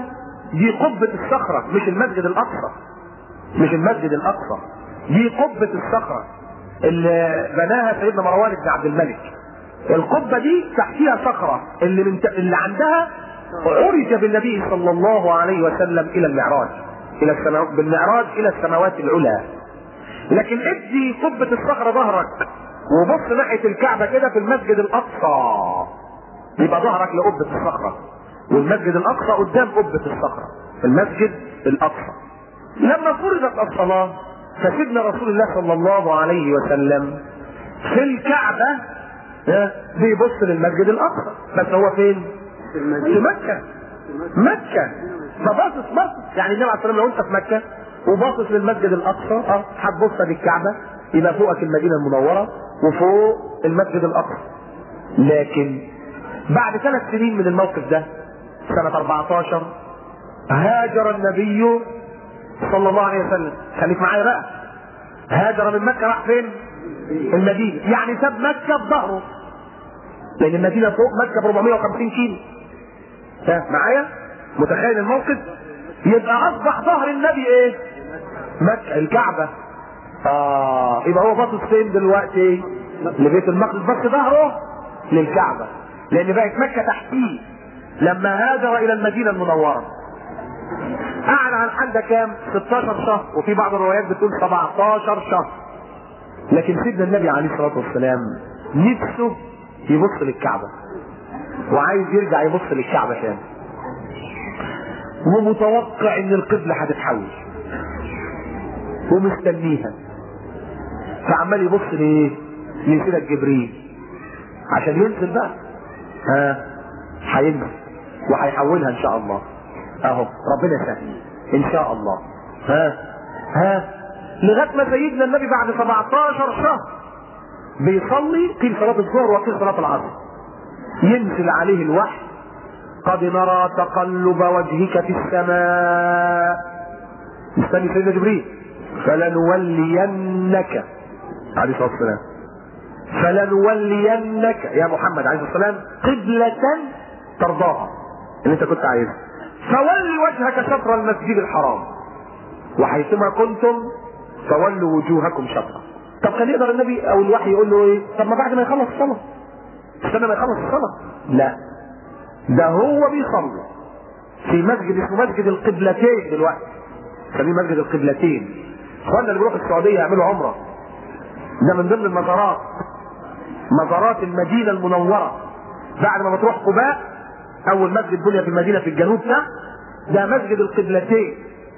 دي قبة الصخرة مش المسجد الأقصى مش المسجد الأقصى دي قبة الصخرة اللي بناها سيدنا مروان بن عبد الملك القبة دي تحتيها صخرة اللي من ت... اللي عندها عرج بالنبي صلى الله عليه وسلم إلى المعراج إلى السماوات بالمعراج إلى السماوات العلى لكن ادي قبة الصخرة ظهرك وبص ناحية الكعبة كده في المسجد الأقصى يبقى ظهرك لقبة الصخرة والمسجد الأقصى قدام قبة الصخرة في المسجد الأقصى لما فرضت الصلاة فسيدنا رسول الله صلى الله عليه وسلم في الكعبة ها، بيبص للمسجد الأقصى بس هو فين؟ في مكة مكة فباصص باصص يعني النبي عليه الصلاة والسلام لو أنت في مكة وباصص للمسجد الأقصى اه هتبص للكعبة يبقى فوقك المدينة المنورة وفوق المسجد الأقصى لكن بعد ثلاث سنين من الموقف ده سنة 14 هاجر النبي صلى الله عليه وسلم خليك معايا بقى هاجر من مكة راح فين؟ المدينة يعني ساب مكة بظهره لأن المدينة فوق مكة ب 450 كيلو ها معايا؟ متخيل الموقف؟ يبقى أصبح ظهر النبي إيه؟ مكة الكعبة آه يبقى هو باصص فين دلوقتي؟ لبيت المقدس بس ظهره للكعبة لأن بقت مكة تحتيه لما هاجر إلى المدينة المنورة قعد على الحال ده كام؟ 16 شهر وفي بعض الروايات بتقول 17 شهر لكن سيدنا النبي عليه الصلاة والسلام نفسه يبص للكعبة وعايز يرجع يبص للكعبة تاني ومتوقع ان القبلة هتتحول ومستنيها فعمال يبص لايه؟ لسيدة جبريل عشان ينزل بقى ها هينزل وهيحولها ان شاء الله اهو ربنا يسهل ان شاء الله ها ها لغايه ما سيدنا النبي بعد 17 شهر بيصلي قيل صلاه الظهر وقيل صلاه العصر ينزل عليه الوحي قد نرى تقلب وجهك في السماء مستني سيدنا جبريل فلنولينك عليه الصلاه والسلام فلنولينك يا محمد عليه الصلاه والسلام قبلة ترضاها اللي انت كنت عايزها فول وجهك شطر المسجد الحرام وحيثما كنتم فولوا وجوهكم شطرا طب كان يقدر النبي او الوحي يقول له ايه طب ما بعد ما يخلص الصلاه استنى ما يخلص الصلاه لا ده هو بيصلي في مسجد اسمه مسجد القبلتين دلوقتي سميه مسجد القبلتين اخواننا اللي بيروحوا السعوديه يعملوا عمره ده من ضمن المزارات مزارات المدينه المنوره بعد ما بتروح قباء اول مسجد بني في المدينه في الجنوب ده ده مسجد القبلتين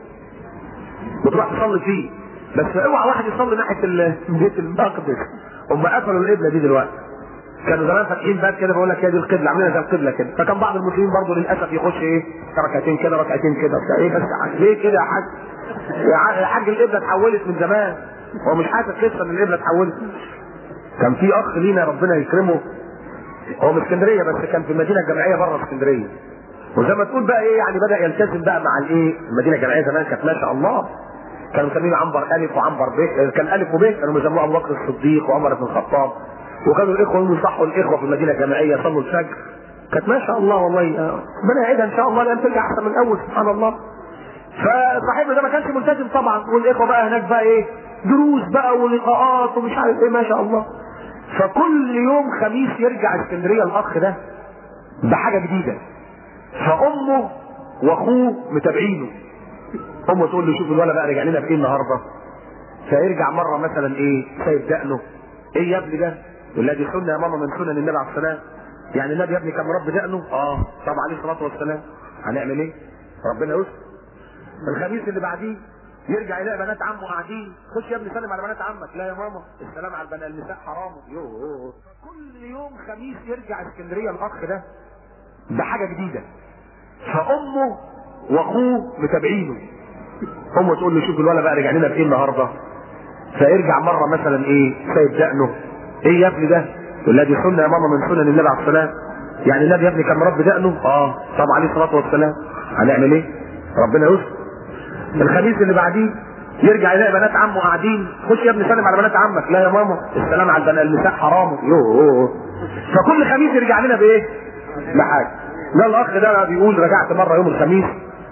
بتروح تصلي فيه بس اوعى واحد يصلي ناحيه ال- بيت المقدس هم قفلوا القبله دي دلوقتي كانوا زمان فاتحين باب كده بقول لك هي دي القبله عاملينها زي القبله كده فكان بعض المسلمين برضه للاسف يخش ايه ركعتين كده ركعتين كده بتاع ايه بس ليه كده يا حاج يا ع- يا حاج القبله اتحولت من زمان هو مش حاسس لسه ان القبله اتحولت كان في اخ لينا ربنا يكرمه هو من اسكندريه بس كان في المدينه الجامعيه بره اسكندريه وزي ما تقول بقى ايه يعني بدا يلتزم بقى مع الايه المدينه الجامعيه زمان كانت ما شاء الله كانوا مسمينه عنبر الف وعنبر ب كان الف وب كانوا بيسموه ابو بكر الصديق وعمر بن الخطاب وكانوا الاخوه يصحوا الاخوه في المدينه الجامعيه يصلوا الفجر كانت ما شاء الله والله آه، ربنا يعيدها ان شاء الله لان ترجع احسن من الاول سبحان الله فصاحبنا ده ما كانش ملتزم طبعا والاخوه بقى هناك بقى ايه دروس بقى ولقاءات ومش عارف ايه ما شاء الله فكل يوم خميس يرجع اسكندريه الاخ ده بحاجه جديده فامه واخوه متابعينه امه تقول له شوف الولد بقى رجع لنا بايه النهارده فيرجع مره مثلا ايه سايب دقنه ايه يا ابني ده يقول لها دي سنه يا ماما من سنن النبي عليه الصلاه يعني النبي يا ابني كان مربي دقنه اه طب عليه الصلاه والسلام هنعمل ايه ربنا يستر الخميس اللي بعديه يرجع يلاقي بنات عمه قاعدين خش يا ابني سلم على بنات عمك لا يا ماما السلام على البنات النساء حرام يوه كل يوم خميس يرجع اسكندريه الاخ ده بحاجه جديده فامه واخوه متابعينه امه تقول له شوف الولد بقى رجع لنا بايه النهارده فيرجع مره مثلا ايه سايب دقنه ايه يا ابني ده يقول لها دي سنه يا ماما من سنن النبي عليه الصلاه يعني النبي يا ابني كان مربي دقنه اه طب عليه الصلاه والسلام هنعمل ايه ربنا يستر الخميس اللي بعديه يرجع يلاقي بنات عمه قاعدين خش يا ابني سلم على بنات عمك لا يا ماما السلام على البنات النساء حرام يوه فكل خميس يرجع لنا بايه؟ بحاجه ده الاخ ده بيقول رجعت مره يوم الخميس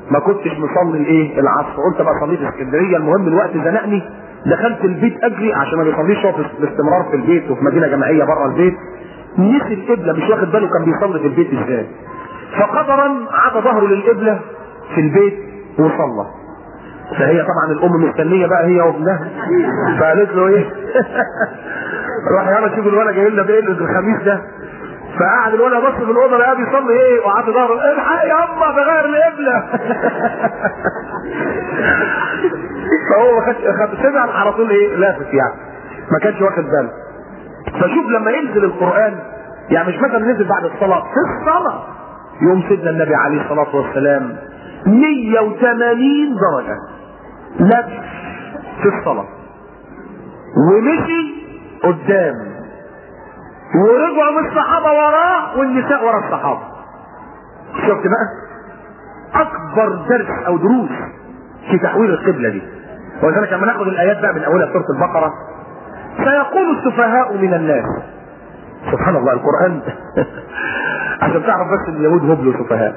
ما كنتش مصلي الايه العصر قلت بقى صليت اسكندريه المهم الوقت زنقني دخلت البيت اجري عشان ما بيصليش هو في- باستمرار في البيت وفي مدينه جامعيه بره البيت نسي القبله مش واخد باله كان بيصلي في البيت ازاي فقدرا عاد ظهره للقبله في البيت وصلى فهي طبعا الام مستنيه بقى هي وابنها فقالت له ايه روح يلا شوف الولد جاي لنا بايه الخميس ده فقعد الولد بص في الاوضه لقاه بيصلي ايه وقعد ظهره الحق يا اما بغير القبله فهو ما خدش خد- سمع على طول ايه لافت يعني ما كانش واخد باله فشوف لما ينزل القران يعني مش مثلا نزل بعد الصلاه في الصلاه يوم سيدنا النبي عليه الصلاه والسلام 180 درجه لف في الصلاه ومشي قدام ورجعوا الصحابه وراه والنساء ورا الصحابه شفت بقى اكبر درس او دروس في تحويل القبله دي ولذلك لما ناخد الايات بقى من اولها سوره البقره سيقول السفهاء من الناس سبحان الله القران عشان تعرف بس ان اليهود هبلوا سفهاء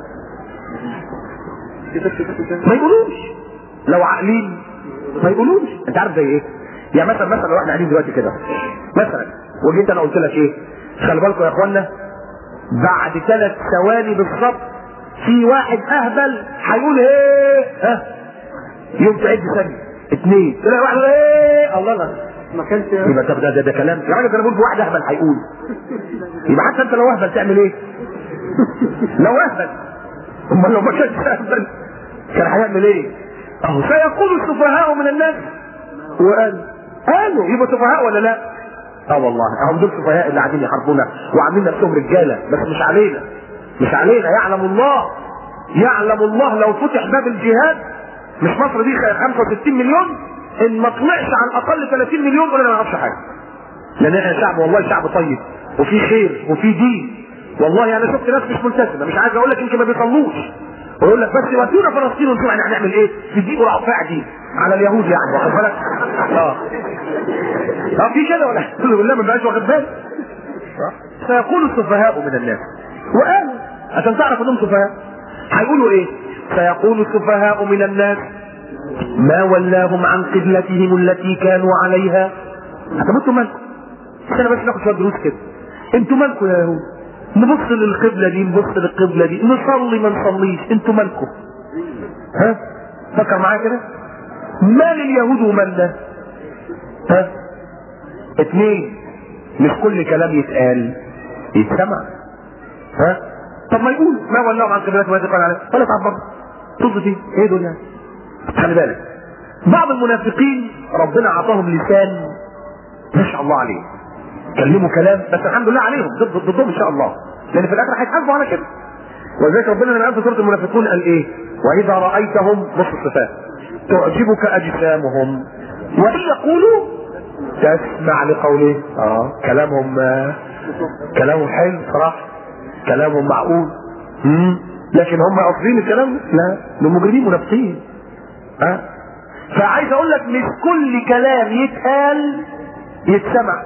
ما يقولوش لو عاقلين ما يقولوش انت عارف زي ايه يعني مثلا مثلا لو احنا قاعدين دلوقتي كده مثلا وجيت انا قلت لك ايه خلي بالكم يا اخوانا بعد ثلاث ثواني بالظبط في واحد اهبل هيقول ايه ها يوم تعد ثانيه اثنين تلاقي واحد يقول ايه الله لا ما كانش يبقى طب ده, ده, ده كلام يا راجل ده انا بقول في واحد اهبل هيقول يبقى حتى انت لو اهبل تعمل ايه؟ لو اهبل امال لو ما كانش اهبل كان هيعمل ايه؟ اهو سيقول السفهاء من الناس وقال قالوا يبقى سفهاء ولا لا؟ اه والله اهم دول السفهاء اللي قاعدين يحاربونا وعاملين نفسهم رجاله بس مش علينا مش علينا يعلم الله يعلم الله لو فتح باب الجهاد مش مصر دي 65 مليون ان ما طلعش عن اقل 30 مليون ولا ما نعرفش حاجه لان احنا شعب والله شعب طيب وفي خير وفي دين والله انا شفت ناس مش ملتزمه مش عايز اقول لك يمكن ما بيصلوش ويقول لك بس ودونا فلسطين ونشوف احنا هنعمل ايه تجيبوا رعفاع دي على اليهود يعني واخد بالك اه اه في كده ولا بالله ما بقاش واخد بالك سيقول السفهاء من الناس وقالوا عشان تعرف انهم سفهاء هيقولوا ايه سيقول السفهاء من الناس ما ولاهم عن قبلتهم التي كانوا عليها طب انتوا مالكم انا بس ناخد شويه دروس كده انتوا مالكم يا يهود نبص للقبله دي نبص للقبله دي نصلي ما نصليش انتوا مالكم ها فكر معايا كده مال اليهود ومالنا ها اتنين مش كل كلام يتقال يتسمع ها طب ما يقول ما ولاهم عن قبلتهم التي كانوا عليها ولا تعبر طز فيه ايه دول يعني خلي بالك بعض المنافقين ربنا اعطاهم لسان ما شاء الله عليه كلموا كلام بس الحمد لله عليهم ضد ضدهم ان شاء الله لان في الاخر هيتحاسبوا على كده ولذلك ربنا لما قال في سوره المنافقون قال ايه؟ واذا رايتهم بص الصفات تعجبك اجسامهم وان يقولوا تسمع لقوله اه كلامهم آه كلامهم حلو صراحه كلامهم معقول مم. لكن هم قاصدين الكلام لا دول مجرمين منافقين ها فعايز اقول لك مش كل كلام يتقال يتسمع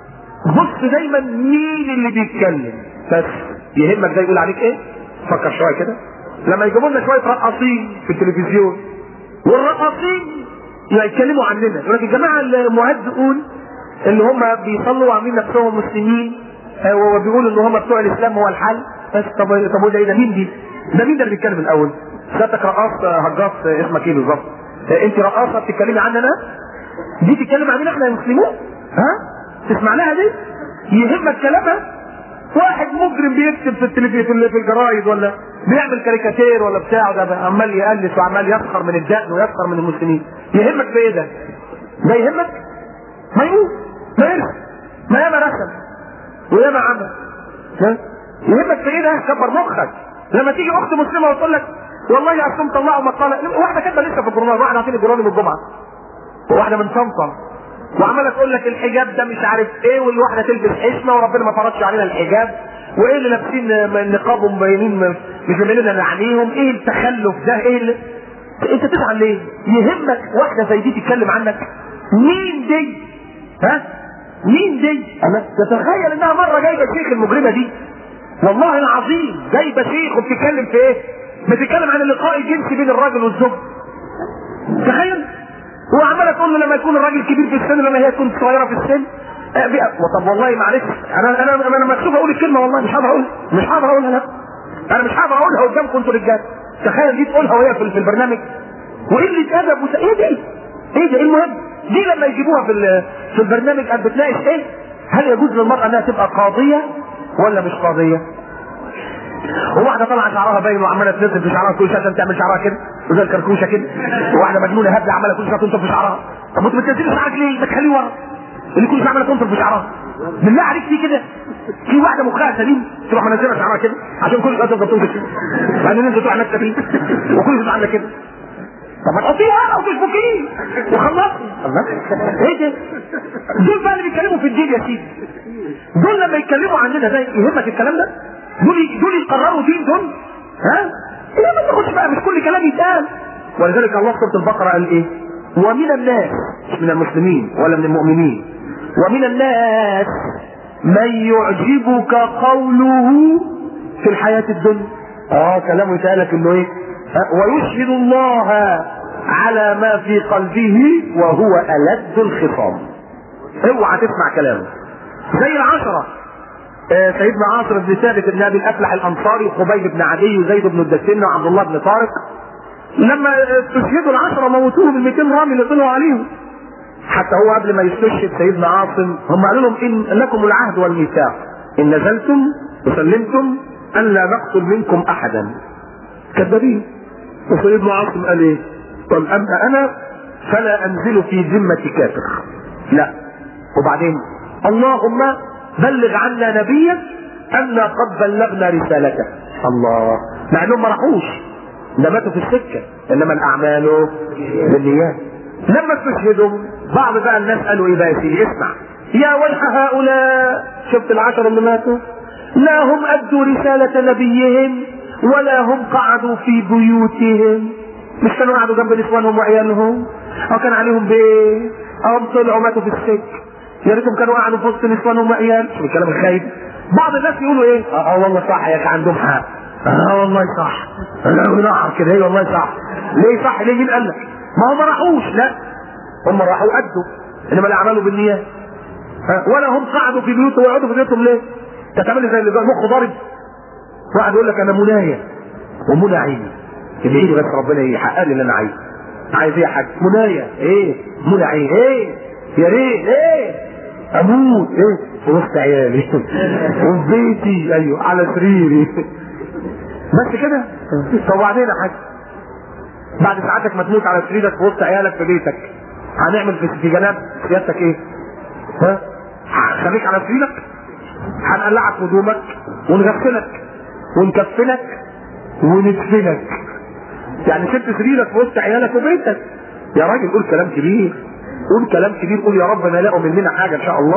بص دايما مين اللي بيتكلم بس يهمك ده يقول عليك ايه فكر شويه كده لما يجيبوا لنا شويه رقاصين في التلفزيون والرقاصين يتكلموا عننا يقول لك الجماعه المهزئون اللي هم بيصلوا وعاملين نفسهم مسلمين آه، وبيقولوا ان هم بتوع الاسلام هو الحل بس طب طب وده ايه ده مين دي؟ ده مين ده اللي بيتكلم الاول؟ سيادتك رقاص آه، هجاص آه، اسمك ايه بالظبط؟ آه، انت رقاصه بتتكلمي عننا؟ دي تتكلم عننا احنا المسلمون؟ ها؟ تسمع لها دي؟ يهمك كلامها؟ واحد مجرم بيكتب في التلفزيون في الجرايد ولا بيعمل كاريكاتير ولا بتاع ده عمال يقلس وعمال يسخر من الدقن ويسخر من المسلمين يهمك بايه ده؟ ده يهمك؟ ما يقول ما يرسم ما ياما رسم وياما عمل ها؟ يهمك في ايه ده؟ كبر مخك لما تيجي اخت مسلمه وتقول لك والله يا اصلهم طلعوا مقاله واحده كاتبه لسه في الجورنال واحده عاطيني الجورنال من الجمعه وواحده من طنطا وعماله تقول لك الحجاب ده مش عارف ايه والواحده تلبس حشمه وربنا ما فرضش علينا الحجاب وايه اللي لابسين نقاب ومبينين مش مبينين لعينيهم ايه التخلف ده ايه اللي انت تزعل ليه؟ يهمك واحده زي دي تتكلم عنك مين دي؟ ها؟ مين دي؟ انا تتخيل انها مره جايبه شيخ المجرمه دي والله العظيم جايبه شيخ وبتتكلم في ايه؟ بتتكلم عن اللقاء الجنسي بين الراجل والزوج تخيل هو عماله تقول له لما يكون الراجل كبير في السن لما هي تكون صغيره في السن آه، بي- طب والله معلش انا انا انا مكسوف اقول الكلمه والله مش هقدر اقولها مش هقدر اقولها لا انا مش هقدر اقولها قدامكم انتوا رجاله تخيل دي تقولها وهي في في البرنامج وقله ادب وس... ايه دي؟ ايه ده؟ إيه المهم دي لما يجيبوها في ال- في البرنامج قد بتناقش ايه؟ هل يجوز للمراه انها تبقى قاضيه ولا مش قاضيه؟ وواحده طالعه شعرها باين وعماله تنزل في شعرها كل شويه عشان تعمل شعرها كده وزي الكركوشه كده وواحده مجنونه هبله عماله كل شويه تنطر في شعرها طب وانت بتنزلي شعرك ليه؟ ما تخليه ورا اللي كل شويه عماله تنطر في شعرها بالله عليك في كده في واحده مخها سليم تروح منزله شعرها كده عشان كل شويه تفضل تنطر كده بعدين انت تروح نفسك فيه وكل شويه عامله كده طب ما تحطيها او تشبكيه وخلصي الله ايه ده؟ دول بقى اللي بيتكلموا في الدين يا سيدي دول لما يتكلموا عننا ده يهمك الكلام ده؟ دول دول يقرروا دين دول؟ ها؟ لا ما تاخدش بقى مش كل كلام يتقال ولذلك الله في سوره البقره قال ايه؟ ومن الناس مش من المسلمين ولا من المؤمنين ومن الناس من يعجبك قوله في الحياة الدنيا اه كلامه يتقالك انه ايه ها؟ ويشهد الله على ما في قلبه وهو ألد الخصام اوعى تسمع كلامه زي العشرة آه، سيدنا عاصر بن ثابت بن ابي الافلح الانصاري وخبيب بن عدي وزيد بن الدسنه وعبد الله بن طارق لما آه، استشهدوا العشرة موتوهم ال 200 رامي اللي طلعوا عليهم حتى هو قبل ما يستشهد سيدنا عاصم هم قالوا لهم ان لكم العهد والميثاق ان نزلتم وسلمتم ان لا نقتل منكم احدا كذابين وسيدنا عاصم قال ايه؟ قال اما انا فلا انزل في ذمه كافر لا وبعدين اللهم بلغ عنا نبيك أنا قد بلغنا رسالته الله مع انهم ما راحوش ده ماتوا في السكه انما الاعمال بالنيات لما استشهدوا بعض بقى الناس قالوا ايه بقى يا سيدي اسمع يا ويح هؤلاء شفت العشر اللي ماتوا لا هم ادوا رساله نبيهم ولا هم قعدوا في بيوتهم مش كانوا قعدوا جنب نسوانهم وعيالهم او كان عليهم بيت او طلعوا ماتوا في السجن يا ريتهم كانوا قعدوا في وسط نسوانهم وعيال شوف الكلام الخايب بعض الناس يقولوا ايه اه, آه والله صح يا اخي عندهم حق اه والله صح لا ينعر كده ايه والله صح ليه صح ليه مين قال لك ما هم ما راحوش لا هم راحوا ادوا انما الاعمال بالنيات ها، ولا هم قعدوا في بيوتهم ويقعدوا في بيوتهم ليه؟ انت تعمل زي اللي جاي مخه ضارب واحد يقول لك انا منايا ومنى عيني ادعي لي بس ربنا يحقق لي اللي انا عايزه عايز ايه يا حاج منايا ايه منى عين ايه يا ريت ايه اموت ايه في وسط عيالي وفي بيتي ايوه على سريري بس كده طب وبعدين يا حاج بعد ساعتك ما تموت على سريرك في وسط عيالك في بيتك هنعمل في في جناب سيادتك ايه؟ ها؟ هنخليك على سريرك هنقلعك هدومك ونغسلك ونكفنك وندفنك يعني سبت سريرك في وسط عيالك وبيتك يا راجل قول كلام كبير قول كلام كبير قول يا رب ما يلاقوا مننا حاجه ان شاء الله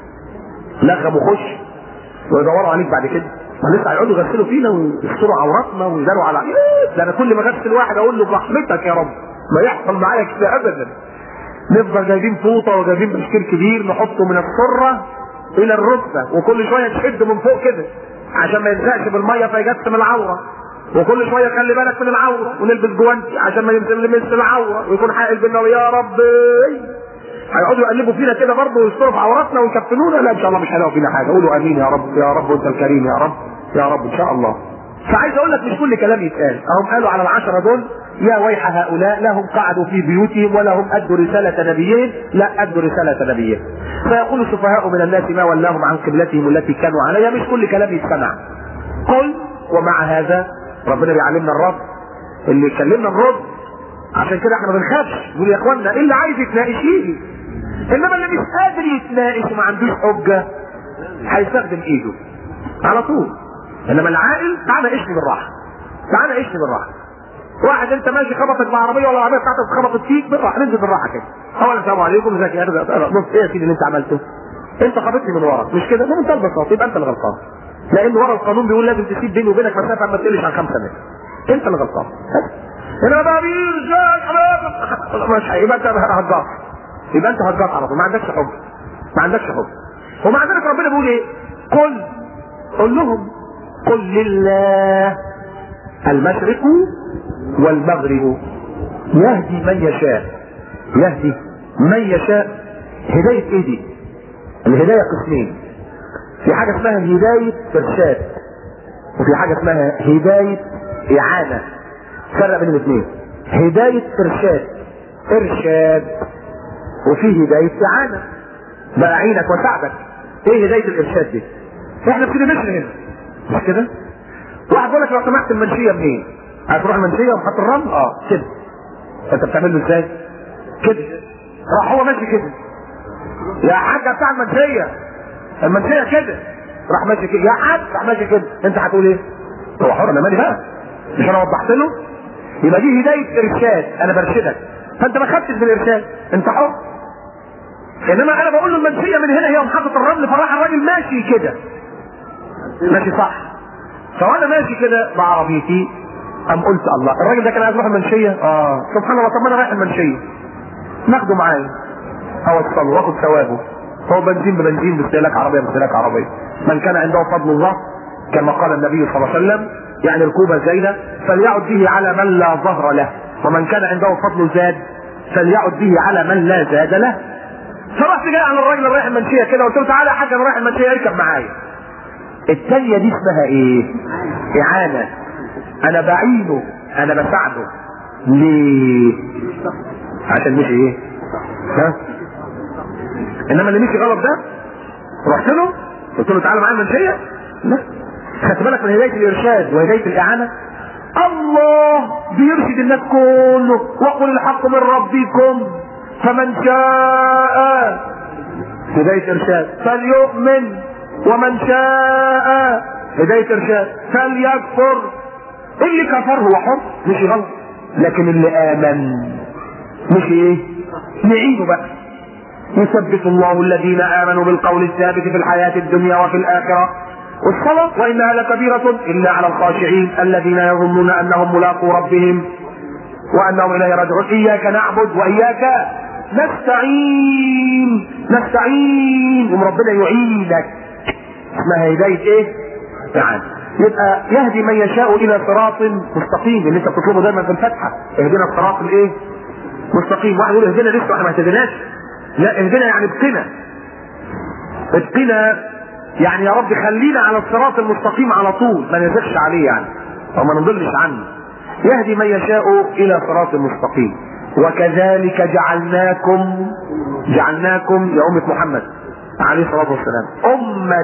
لغم وخش ويدوروا عليك بعد كده ما لسه هيقعدوا يغسلوا فينا ويستروا عوراتنا ويداروا على ده انا كل ما اغسل واحد اقول له برحمتك يا رب ما يحصل معايا كده ابدا نفضل جايبين فوطه وجايبين بشكير كبير نحطه من السره الى الركبه وكل شويه تشد من فوق كده عشان ما يلزقش بالميه فيجسم العوره وكل شويه خلي بالك من العوره ونلبس جوانتي عشان ما يلمس العوره ويكون حائل بينا يا رب هيقعدوا يقلبوا فينا كده برضه ويستروا في عوراتنا ويكفنونا لا ان شاء الله مش هيلاقوا فينا حاجه قولوا امين يا رب يا رب وانت الكريم يا رب يا رب ان شاء الله فعايز اقول لك مش كل كلام يتقال اهم قالوا على العشره دول يا ويح هؤلاء لا هم قعدوا في بيوتهم ولا هم ادوا رساله نبيهم لا ادوا رساله نبيهم فيقول السفهاء من الناس ما ولاهم عن قبلتهم التي كانوا عليها مش كل كلام يستمع قل ومع هذا ربنا بيعلمنا الرد اللي يكلمنا الرد عشان كده احنا ما بنخافش نقول يا اخوانا اللي عايز يتناقش يجي انما اللي مش قادر يتناقش وما عندوش حجه هيستخدم ايده على طول انما العاقل تعالى اشني بالراحه تعالى اشني بالراحه واحد انت ماشي خبطك بعربيه ولا العربيه بتاعتك خبطت فيك بالراحه ننزل بالراحه كده اولا السلام عليكم ازيك يا ارجع بص ايه يا سيدي اللي انت عملته انت خبطني من ورا مش كده ده منتهى البساطه يبقى انت اللي غلطان لان ورا القانون بيقول لازم تسيب بيني وبينك مسافه ما تقلش عن 5 متر انت اللي غلطان انما بقى مين مش هيبقى انت هتضاف يبقى انت هتضاف على طول ما عندكش حب ما عندكش حب ومع ذلك ربنا بيقول ايه قل قل لهم قل لله المشرق والمغرب يهدي من يشاء يهدي من يشاء هداية ايه دي؟ الهداية قسمين في حاجة اسمها هداية إرشاد وفي حاجة اسمها هداية إعانة فرق بين الاثنين هداية إرشاد إرشاد وفي هداية إعانة بأعينك وساعدك إيه هداية الإرشاد دي؟ إحنا في مصر هنا مش كده؟ واحد يقول لك لو سمحت المنشية منين؟ هتروح المنشية ومحط الرمل؟ اه كده فأنت بتعمل له إزاي؟ كده راح هو ماشي كده يا حاج بتاع المنشية المنشية كده راح ماشي كده يا حاج راح ماشي كده انت هتقول ايه؟ هو حر انا مالي بقى مش انا وضحت له يبقى دي هدايه ارشاد انا برشدك فانت ما خدتش بالارشاد انت حر انما انا بقول له المنشيه من هنا هي محطه الرمل فراح الراجل ماشي كده ماشي صح فوانا ماشي كده بعربيتي قام قلت الله الراجل ده كان عايز يروح المنشيه اه سبحان الله طب ما انا رايح المنشيه ناخده معايا اوصله واخد ثوابه هو بنزين ببنزين باستهلاك عربيه باستهلاك عربيه من كان عنده فضل الله كما قال النبي صلى الله عليه وسلم يعني ركوب زينة فليعد به على من لا ظهر له ومن كان عنده فضل زاد فليعد به على من لا زاد له فرحت جاي على الراجل اللي رايح المنشيه كده قلت له تعالى يا حاج انا رايح المنشيه اركب معايا الثانيه دي اسمها ايه؟ اعانه انا بعينه انا بساعده ليه؟ عشان مشي ايه؟ ها؟ انما اللي مشي غلط ده رحت له قلت له تعالى معايا المنشيه لا خدت بالك من هدايه الارشاد وهدايه الاعانه الله بيرشد الناس كله وقل الحق من ربكم فمن شاء هدايه ارشاد فليؤمن ومن شاء هدايه ارشاد فليكفر اللي كفر هو حر مش غلط لكن اللي امن مش ايه نعيده بقى يثبت الله الذين امنوا بالقول الثابت في الحياه الدنيا وفي الاخره والصلاة وإنها لكبيرة إلا على الخاشعين الذين يظنون أنهم ملاقو ربهم وأنهم إليه راجعون إياك نعبد وإياك نستعين نستعين يوم ربنا يعينك اسمها هداية إيه؟ تعالى يبقى يهدي من يشاء إلى صراط مستقيم اللي أنت بتطلبه دايما في الفاتحة اهدنا الصراط الإيه؟ مستقيم واحد يقول اهدنا لسه احنا ما اهتديناش لا اهدنا يعني ابقنا ابقنا يعني يا رب خلينا على الصراط المستقيم على طول ما نزغش عليه يعني او ما نضلش عنه يهدي من يشاء الى صراط مستقيم وكذلك جعلناكم جعلناكم يا أمة محمد عليه الصلاة والسلام أمة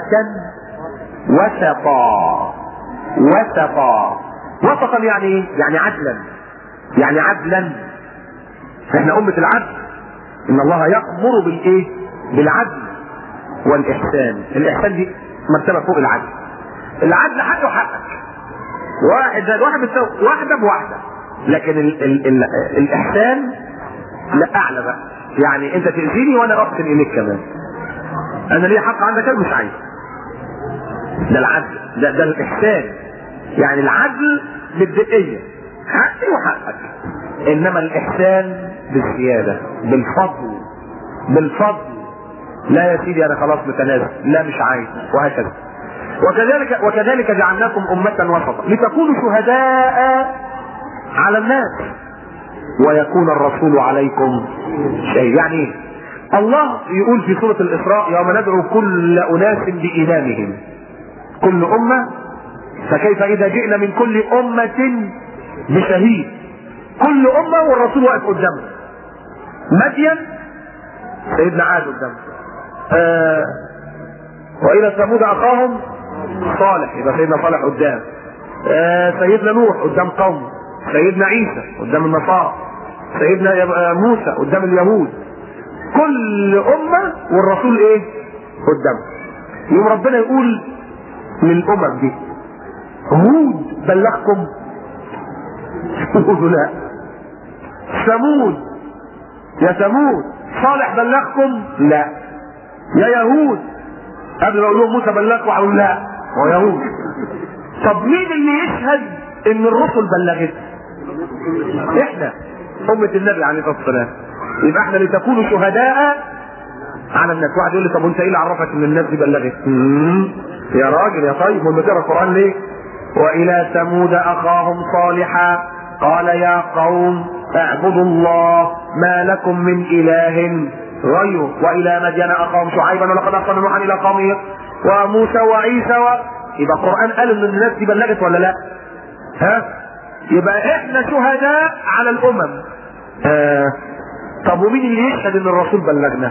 وسطا وسطا وسطا يعني ايه؟ يعني عدلا يعني عدلا احنا أمة العدل إن الله يأمر بالإيه؟ بالعدل والإحسان الإحسان دي مرتبة فوق العدل العدل حقه حقك واحد زائد واحد بتساوي واحدة بواحدة لكن ال ال ال الإحسان لا أعلى بقى يعني أنت تأذيني وأنا أحسن إليك كمان أنا ليا حق عندك أنا مش عايز ده العدل ده ده الإحسان يعني العدل بالدقية حقي وحقك إنما الإحسان بالزيادة بالفضل بالفضل لا يا سيدي انا خلاص متنازل لا مش عايز وهكذا وكذلك وكذلك جعلناكم أمة وسطا لتكونوا شهداء على الناس ويكون الرسول عليكم شيء يعني ايه؟ الله يقول في سورة الإسراء يوم ندعو كل أناس بإمامهم كل أمة فكيف إذا جئنا من كل أمة بشهيد كل أمة والرسول واقف قدامه مدين سيدنا عاد قدامه آه والى ثمود اخاهم صالح يبقى سيدنا صالح قدام آه سيدنا نوح قدام قوم سيدنا عيسى قدام النصارى سيدنا موسى قدام اليهود كل امه والرسول ايه قدامه يوم ربنا يقول للامم دي هود بلغكم يقولوا لا ثمود يا ثمود صالح بلغكم لا يا يهود قبل ما اقول لهم موسى بلغكم قالوا لا هو يهود طب مين اللي يشهد ان الرسل بلغت احنا أمة النبي عليه الصلاة والسلام يبقى احنا لتكونوا شهداء على الناس واحد يقول لي طب وانت ايه اللي عرفك ان الناس دي بلغت؟ يا راجل يا طيب ما تقرا القرآن ليه؟ والى ثمود اخاهم صالحا قال يا قوم اعبدوا الله ما لكم من اله غيره والى مدين اخاهم شعيبا ولقد ارسلنا نوحا الى قومه وموسى وعيسى و... يبقى القران قال ان الناس دي بلغت ولا لا؟ ها؟ يبقى احنا شهداء على الامم آه. طب ومين اللي يشهد ان الرسول بلغنا؟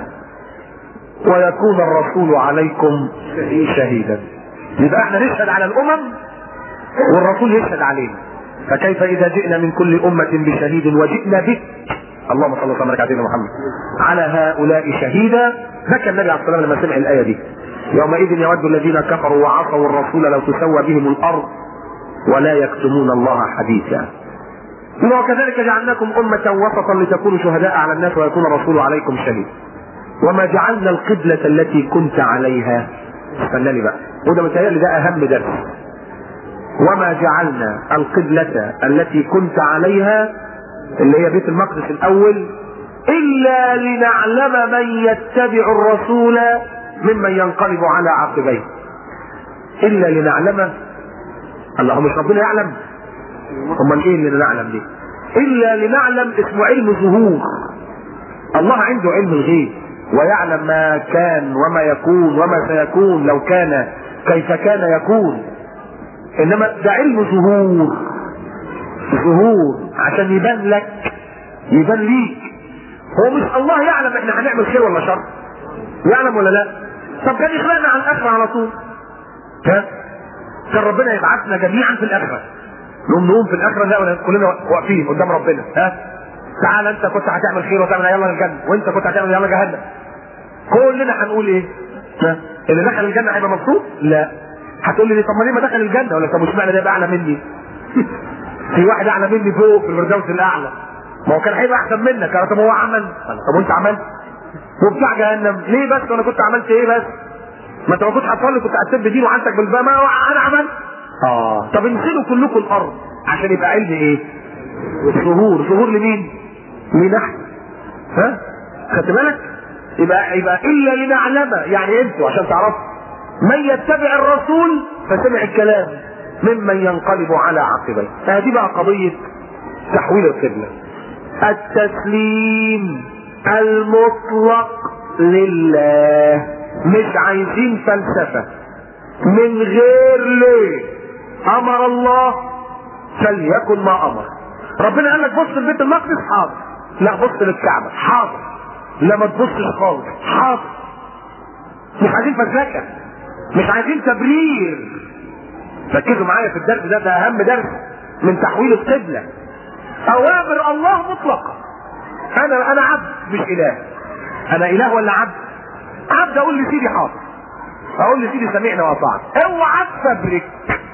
ويكون الرسول عليكم شهيدا يبقى احنا نشهد على الامم والرسول يشهد علينا فكيف اذا جئنا من كل امه بشهيد وجئنا بك اللهم صل وسلم على سيدنا محمد على هؤلاء شهيدا بكى النبي عليه الصلاه والسلام لما سمع الايه دي يومئذ يود الذين كفروا وعصوا الرسول لو تسوى بهم الارض ولا يكتمون الله حديثا وكذلك جعلناكم أمة وسطا لتكونوا شهداء على الناس ويكون الرسول عليكم شهيد وما جعلنا القبلة التي كنت عليها استنى لي بقى وده متهيألي ده أهم درس وما جعلنا القبلة التي كنت عليها اللي هي بيت المقدس الأول إلا لنعلم من يتبع الرسول ممن ينقلب على عقبيه إلا لنعلم الله مش ربنا يعلم امال ايه اللي نعلم دي الا لنعلم اسمه علم ظهور الله عنده علم الغيب ويعلم ما كان وما يكون وما سيكون لو كان كيف كان يكون انما ده علم ظهور ظهور عشان يبان لك يبان ليك هو مش الله يعلم احنا هنعمل خير ولا شر يعلم ولا لا طب كان يخلقنا على الاخره على طول ها كان ربنا يبعثنا جميعا في الاخره نقوم نقوم في الاخره نلاقي كلنا واقفين قدام ربنا ها تعال انت كنت هتعمل خير وتعمل يلا الجنه وانت كنت هتعمل يلا جهنم كلنا هنقول ايه؟ ها اللي دخل الجنه هيبقى مبسوط؟ لا هتقول لي طب ما ليه ما دخل الجنه ولا طب مش معنى ده يبقى اعلى مني؟ في واحد اعلى مني فوق في الفردوس الاعلى ما هو كان هيبقى احسن منك طب هو عمل طب وانت عملت وبتاع جهنم ليه بس وانا كنت عملت ايه بس؟ ما انت ما كنتش هتصلي كنت هتسب دين وعنتك بالباب ما انا عملت اه طب انزلوا كلكم الارض عشان يبقى علم ايه؟ ظهور ظهور لمين؟ مين احنا؟ ها؟ خدت بالك؟ يبقى يبقى الا لنعلم يعني انتوا عشان تعرفوا من يتبع الرسول فسمع الكلام ممن ينقلب على عقبيه فهذه بقى قضيه تحويل القبله التسليم المطلق لله مش عايزين فلسفه من غير ليه امر الله فليكن ما امر ربنا قال لك بص لبيت المقدس حاضر لا بص للكعبه حاضر لا ما تبصش خالص حاضر مش عايزين فزلكه مش عايزين تبرير ركزوا معايا في الدرس ده ده اهم درس من تحويل القبله اوامر الله مطلقه انا انا عبد مش اله انا اله ولا عبد عبد اقول لسيدي حاضر اقول لسيدي سمعنا واطعنا اوعى تفبرك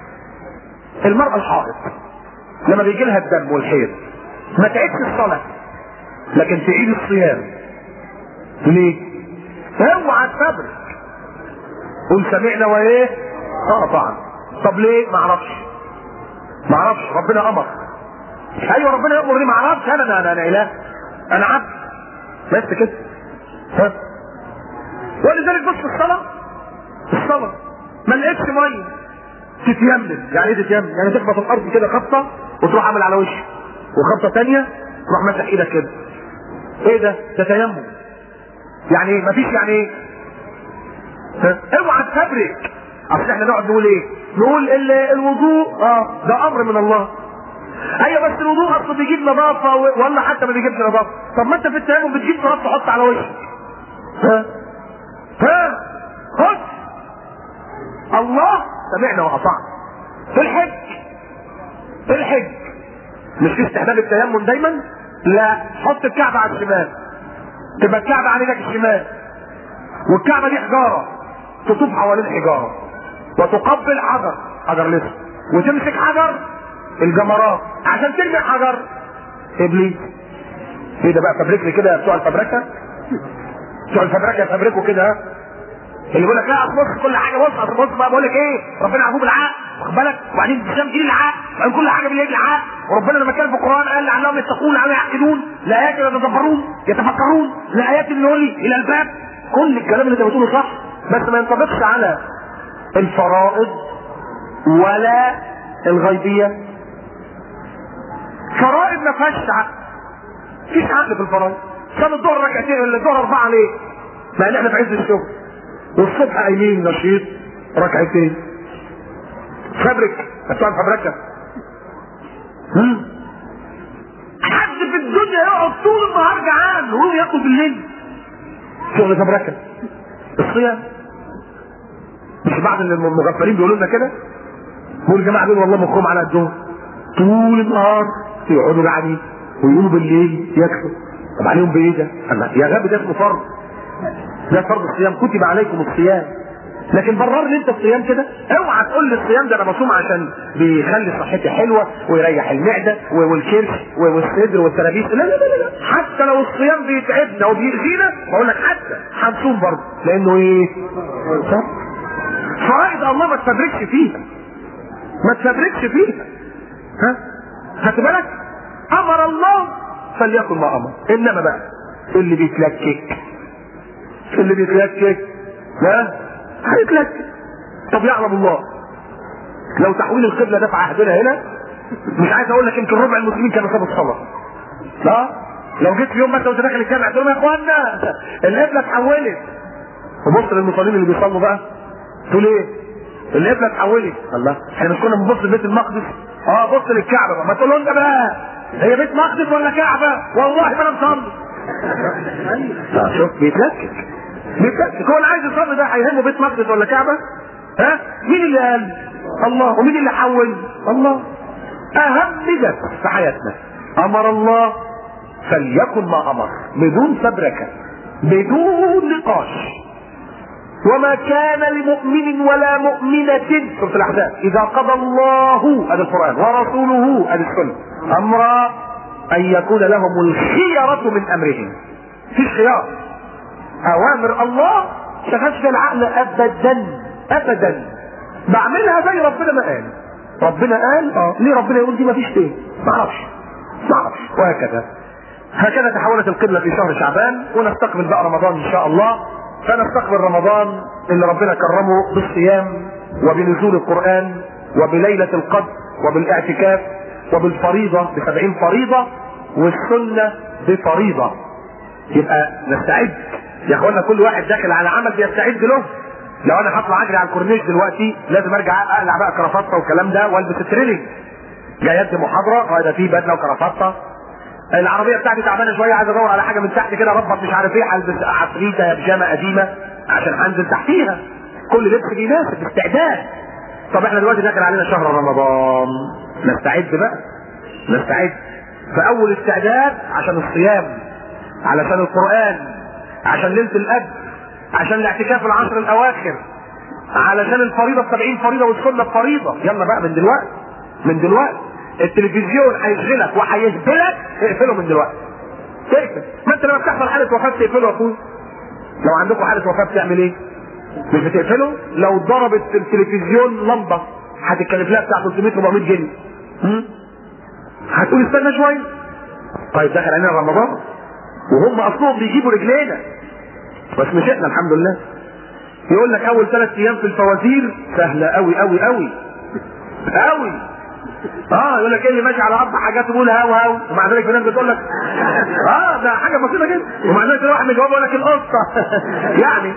المرأة الحائض لما بيجي لها الدم والحيض ما تعيدش الصلاة لكن تعيد الصيام ليه؟ اوعى تفبرك قول سمعنا وايه؟ اه طبعا طب ليه؟ ما اعرفش ما اعرفش ربنا امر ايوه ربنا يامر ليه ما اعرفش انا انا انا اله انا عبد بس كده ها ولذلك بص الصلاه الصلاه ما لقيتش ميه تتيمم يعني ايه تتيمم؟ يعني تخبط الارض كده خبطه وتروح عامل على وشك وخبطه ثانيه تروح ماسح ايدك كده ايه ده؟ ده تيمم يعني ايه؟ مفيش يعني ايه؟ ها؟ اوعى تفبرك اصل احنا نقعد نقول ايه؟ نقول ال- الوضوء اه ده امر من الله ايوه بس الوضوء اصله بيجيب نظافه و- ولا حتى ما بيجيبش نظافه طب ما انت في التيمم بتجيب تراب تحط على وشك ها ها خد الله سمعنا واطعنا في الحج في الحج مش في استحباب التيمم دايما لا حط الكعبه على الشمال تبقى الكعبه على ايدك الشمال والكعبه دي حجاره تطوف حوالين حجاره وتقبل حجر حجر لسه وتمسك حجر الجمرات عشان ترمي حجر ابليس ايه ده بقى فبرك لي كده بتوع الفبركه بتوع الفبركه يفبركوا كده ها اللي بيقول لك لا اصل بص كل حاجه بص اصل بص بقى بقول لك ايه ربنا عفو بالعقل واخد بالك وبعدين الاسلام دين العقل وبعدين كل حاجه باليد العقل وربنا لما كان في القران قال لعلهم يتقون لعلهم يعقلون لايات يتدبرون يتفكرون لايات اللي يقول لي الى الباب كل الكلام اللي انت بتقوله صح بس ما ينطبقش على الفرائض ولا الغيبيه فرائض ما فيهاش عقل مفيش عقل في الفرائض صلي الظهر ركعتين ولا الظهر اربعه ليه؟ مع ان احنا في عز الشغل والصبح قايمين نشيط ركعتين فبرك بتوع فبركه هم؟ حد في الدنيا يقعد طول النهار جعان وهو ياكل بالليل شغل فبركه الصيام مش بعض المغفلين بيقولوا لنا كده بيقول الجماعه دول والله مخهم على قدهم طول النهار يقعدوا جعانين ويقوموا بالليل ياكلوا طب عليهم بايه ده؟ الله يا غبي ده اسمه فرض ده فرض الصيام كتب عليكم الصيام لكن برر لي انت الصيام كده اوعى تقول لي الصيام ده انا بصوم عشان بيخلي صحتي حلوه ويريح المعده والكرش والصدر والترابيس لا لا لا لا حتى لو الصيام بيتعبنا وبيأذينا بقول لك حتى هنصوم برضه لانه ايه؟ فرائض الله ما تفبركش فيها ما تفبركش فيها ها خدت بالك؟ امر الله فليكن ما امر انما بقى اللي بيتلكك اللي بيتلكك لا هيتلكك طب يعلم الله لو تحويل القبله ده في عهدنا هنا مش عايز اقول لك يمكن ربع المسلمين كانوا سابوا الصلاه لا لو جيت في يوم مثلا وانت داخل الجامع تقول لهم يا اخوانا القبله اتحولت وبص للمصلين اللي بيصلوا بقى تقول ايه؟ القبله اتحولت الله احنا مش كنا بنبص لبيت المقدس اه بص للكعبه بقى ما تقول انت بقى هي بيت مقدس ولا كعبه والله ما انا مصلي شوف بيتلكك بيتلكك هو اللي عايز يصلي ده هيهمه بيت مقدس ولا كعبه ها مين اللي قال الله ومين اللي حول الله اهم ده في حياتنا امر الله فليكن ما امر بدون فبركه بدون نقاش وما كان لمؤمن ولا مؤمنة في الأحزاب إذا قضى الله هذا القرآن ورسوله هذه السنة أمرا أن يكون لهم الخيرة من أمرهم في خيار أوامر الله شغلش في العقل أبدا أبدا بعملها زي ربنا ما قال ربنا قال اه ليه ربنا يقول دي ما فيش تاني ما اعرفش ما اعرفش وهكذا هكذا تحولت القبلة في شهر شعبان ونستقبل بقى رمضان إن شاء الله فنستقبل رمضان اللي ربنا كرمه بالصيام وبنزول القرآن وبليلة القدر وبالاعتكاف وبالفريضة بسبعين فريضة والسنة بفريضة يبقى نستعد يا اخوانا كل واحد داخل على عمل بيستعد له لو انا هطلع اجري على الكورنيش دلوقتي لازم ارجع اقلع بقى كرافته والكلام ده والبس التريلينج جاي ادي محاضره وهذا فيه بدله وكرافته العربيه بتاعتي تعبانه شويه عايز ادور على حاجه من تحت كده ربط مش عارف ايه هلبس عفريته بيجامه قديمه عشان هنزل تحتيها كل لبس بيناسب استعداد طب احنا دلوقتي داخل علينا شهر رمضان نستعد بقى نستعد فاول استعداد عشان الصيام علشان القران عشان ليله القدر عشان الاعتكاف العشر الاواخر علشان الفريضه السبعين فريضه والسنه الفريضه يلا بقى من دلوقتي من دلوقتي التلفزيون هيشغلك وهيهبلك اقفله من دلوقتي تقفل ما انت لما بتحصل حاله وفاه تقفله يا اخوي لو عندكم حاله وفاه بتعمل ايه؟ مش بتقفله لو ضربت التلفزيون لمبه هتتكلف لها بتاع 300 400 جنيه هتقول استنى شويه طيب دخل علينا رمضان وهم اصلهم بيجيبوا رجلينا بس مش احنا الحمد لله يقول لك اول ثلاث ايام في الفوازير سهله قوي قوي قوي قوي اه يقول لك ايه اللي ماشي على اربع حاجات تقول هاو هاو ومع ذلك في ناس بتقول لك اه ده حاجه بسيطه جدا ومع ذلك الواحد بيجاوب يقول لك القصه يعني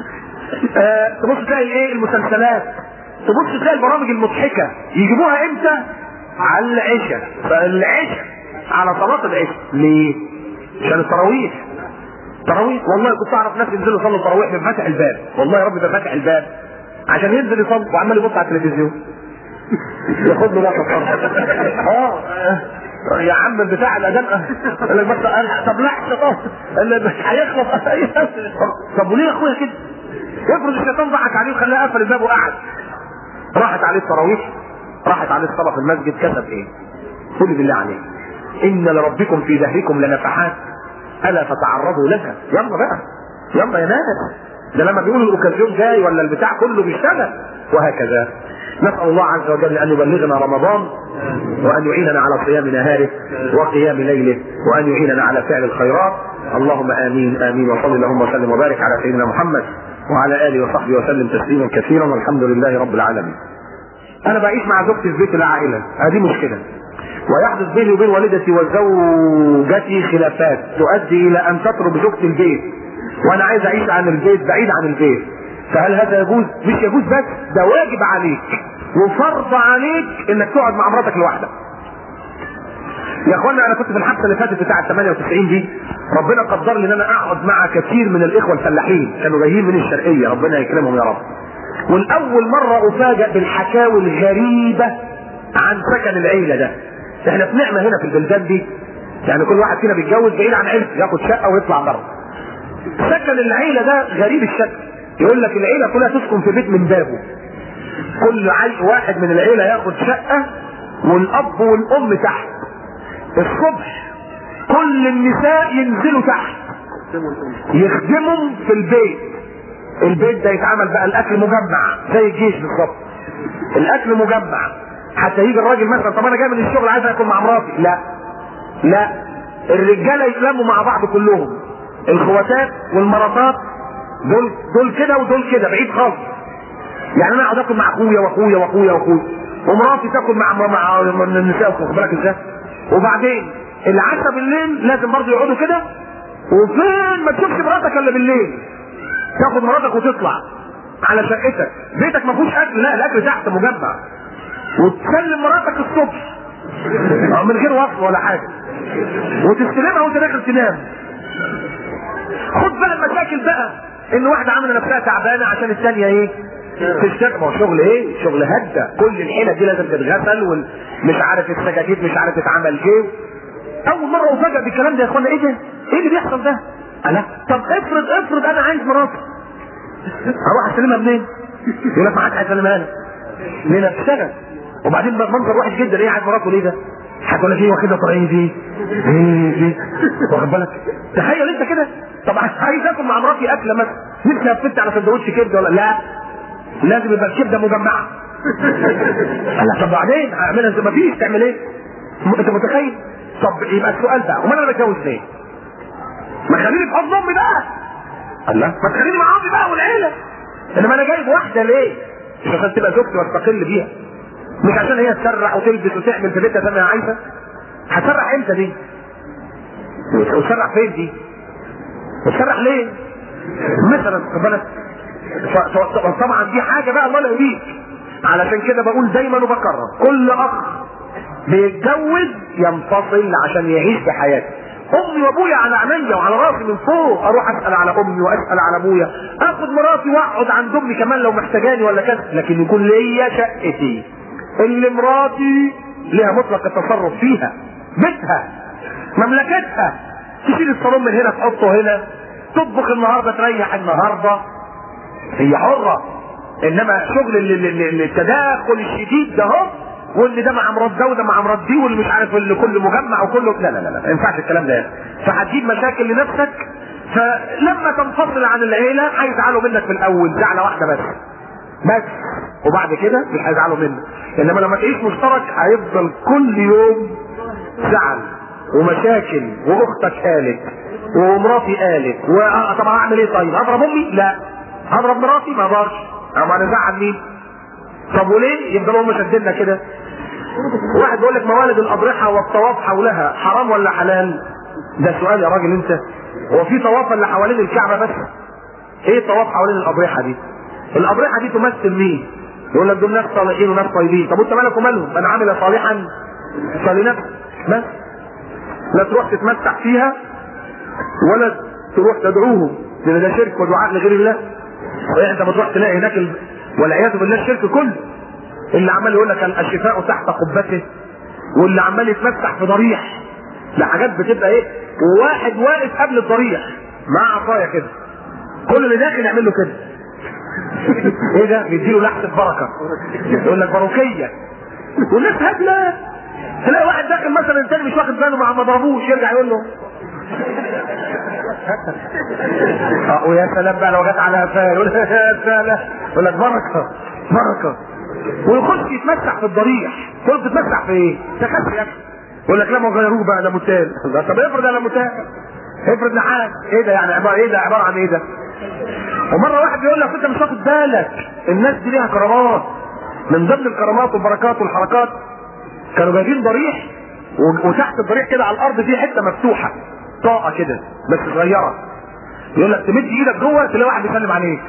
آه تبص تلاقي الايه المسلسلات تبص تلاقي البرامج المضحكه يجيبوها امتى؟ على العشاء فالعشاء على صلاه العشاء ليه؟ عشان التراويح تراويح والله كنت اعرف ناس ينزلوا يصلوا التراويح من فاتح الباب والله يا رب ده فاتح الباب عشان ينزل يصلي وعمال يبص على التلفزيون ياخد له لقطه اه يا عم بتاع الاذان قال لك بس طب لحظه طب اللي مش هيخلص طب وليه يا اخويا كده؟ افرض الشيطان ضحك عليه وخلاه قفل الباب وقعد راحت عليه التراويح راحت عليه الصلاه في المسجد كسب ايه؟ قل بالله عليك ان لربكم في دهركم لنفحات الا فتعرضوا لها يلا بقى يلا يا ناس ده لما بيقولوا الاوكازيون جاي ولا البتاع كله بيشتغل وهكذا نسال الله عز وجل ان يبلغنا رمضان وان يعيننا على صيام نهاره وقيام ليله وان يعيننا على فعل الخيرات اللهم امين امين وصل اللهم وسلم وبارك على سيدنا محمد وعلى اله وصحبه وسلم تسليما كثيرا والحمد لله رب العالمين انا بعيش مع زوجتي في بيت العائله هذه مشكله ويحدث بيني وبين والدتي وزوجتي خلافات تؤدي الى ان تترك زوجتي البيت وانا عايز اعيش عن البيت بعيد عن البيت فهل هذا يجوز؟ مش يجوز بس ده واجب عليك وفرض عليك انك تقعد مع مراتك لوحدك يا اخوانا انا كنت في الحبسه اللي فاتت بتاعه 98 دي ربنا قدر لي ان انا اقعد مع كثير من الاخوه الفلاحين كانوا جايين من الشرقيه ربنا يكرمهم يا رب والاول مره افاجئ بالحكاوي الغريبه عن سكن العيله ده احنا في نعمه هنا في البلدان دي يعني كل واحد فينا بيتجوز بعيد عن عيلته ياخد شقه ويطلع بره سكن العيله ده غريب الشكل يقول لك العيله كلها تسكن في بيت من بابه كل عي... واحد من العيله ياخد شقه والاب والام تحت الصبح كل النساء ينزلوا تحت يخدموا في البيت البيت ده يتعمل بقى الاكل مجمع زي الجيش بالظبط الاكل مجمع حتى يجي الراجل مثلا طب انا جاي من الشغل عايز اكل مع مراتي لا لا الرجاله يتلموا مع بعض كلهم الخواتات والمراتات دول دول كده ودول كده بعيد خالص يعني انا اقعد اكل مع اخويا واخويا واخويا واخويا ومراتي تاكل مع مع مع النساء واخد بالك ازاي وبعدين العشاء بالليل لازم برضه يقعدوا كده وفين ما تشوفش مراتك الا بالليل تاخد مراتك وتطلع على شقتك بيتك ما فيهوش اكل لا الاكل تحت مجمع وتسلم مراتك الصبح أو من غير وصف ولا حاجه وتستلمها وانت داخل تنام خد بقى المشاكل بقى ان واحده عامله نفسها تعبانه عشان الثانيه ايه تشتغل ما هو شغل ايه؟ شغل هدى كل الحيله دي لازم تتغسل ومش عارف السجاجيد مش عارف تتعمل ايه اول مره افاجئ بالكلام ده يا اخوانا ايه ده؟ ايه اللي بيحصل ده؟ انا طب افرض افرض انا عايز مراتي اروح استلمها منين؟ يقول لك معاك هسلمها لك ليه لا تشتغل وبعدين منظر وحش جدا ايه عايز مراته ليه ده؟ هتقول لك ايه واخدها طريقين دي؟ ايه دي؟ واخد بالك؟ تخيل انت كده طب عايز اكل مع مراتي اكله مثلا نفسي هفت على سندوتش كبده ولا لا لازم يبقى الكبده مجمعه قال طب بعدين اعملها زي ما فيش تعمل ايه؟ انت متخيل؟ طب يبقى السؤال بقى امال انا بتجوز ليه؟ ما خليني في حضن امي بقى الله ما تخليني مع امي بقى والعيله انما انا جايب واحده ليه؟ مش عشان تبقى زوجتي واستقل بيها مش عشان هي تسرح وتلبس وتعمل في بيتها زي ما هي عايزه هتسرح امتى دي؟ وتسرح فين دي؟ وتسرح ليه؟ مثلا خد بالك طبعا دي حاجه بقى الله لا يريد علشان كده بقول دايما وبكرر كل اخ بيتجوز ينفصل عشان يعيش بحياته امي وابويا على عينيا وعلى راسي من فوق اروح اسال على امي واسال على ابويا اخد مراتي واقعد عند امي كمان لو محتاجاني ولا كذا لكن يكون ليا شقتي اللي مراتي لها مطلق التصرف فيها بيتها مملكتها تشيل الصالون من هنا تحطه هنا تطبخ النهارده تريح النهارده هي حرة انما شغل التداخل الشديد ده هو واللي ده مع مرات ده وده مع مرات دي واللي مش عارف اللي كل مجمع وكله لا لا لا ما ينفعش الكلام ده فهتجيب مشاكل لنفسك فلما تنفصل عن العيله هيزعلوا منك في الاول زعله واحده بس بس وبعد كده مش هيزعلوا منك انما لما تعيش مشترك هيفضل كل يوم زعل ومشاكل واختك قالت ومراتي قالت طب اعمل ايه طيب اضرب امي لا هضرب مراتي ما اقدرش اما انا ازعل مين طب وليه يفضلوا هم شدنا كده واحد بيقول لك موالد الاضرحه والطواف حولها حرام ولا حلال ده سؤال يا راجل انت هو في طواف اللي حوالين الكعبه بس ايه طواف حوالين الاضرحه دي الاضرحه دي تمثل مين يقول لك دول ناس صالحين وناس طيبين طب انت مالك ومالهم من عمل صالحا فلنفسه بس لا تروح تتمتع فيها ولا تروح تدعوهم لان ده شرك ودعاء لغير الله انت بتروح تلاقي هناك ال... والعياذ بالله الشرك كله اللي عمال يقول لك الشفاء تحت قبته واللي عمال يتمسح في ضريح ده حاجات بتبقى ايه وواحد واقف قبل الضريح مع عصايه كده كل اللي داخل يعمل له كده ايه ده بيديله لحظه بركه يقول لك باروكيه والناس هبله تلاقي واحد داخل مثلا الثاني مش واخد باله ما ضربوش يرجع يقول له اه ويا سلام بقى لو جت على قفاه يقول يا سلام يقول لك بركه بركه ويخش يتمسح في الضريح تقول تتمسح في ايه؟ تخاف يا اخي يقول لك لا ما غيروه بقى ده متال طب افرض انا متال افرض نحاس ايه ده يعني عباره ايه ده عباره عن ايه ده؟ ومره واحد بيقول لك انت مش واخد بالك الناس دي ليها كرامات من ضمن الكرامات والبركات والحركات كانوا جايبين ضريح و- وتحت الضريح كده على الارض في حته مفتوحه طاقه كده بس صغيره يقول لك تمد ايدك جوه تلاقي واحد بيسلم عليك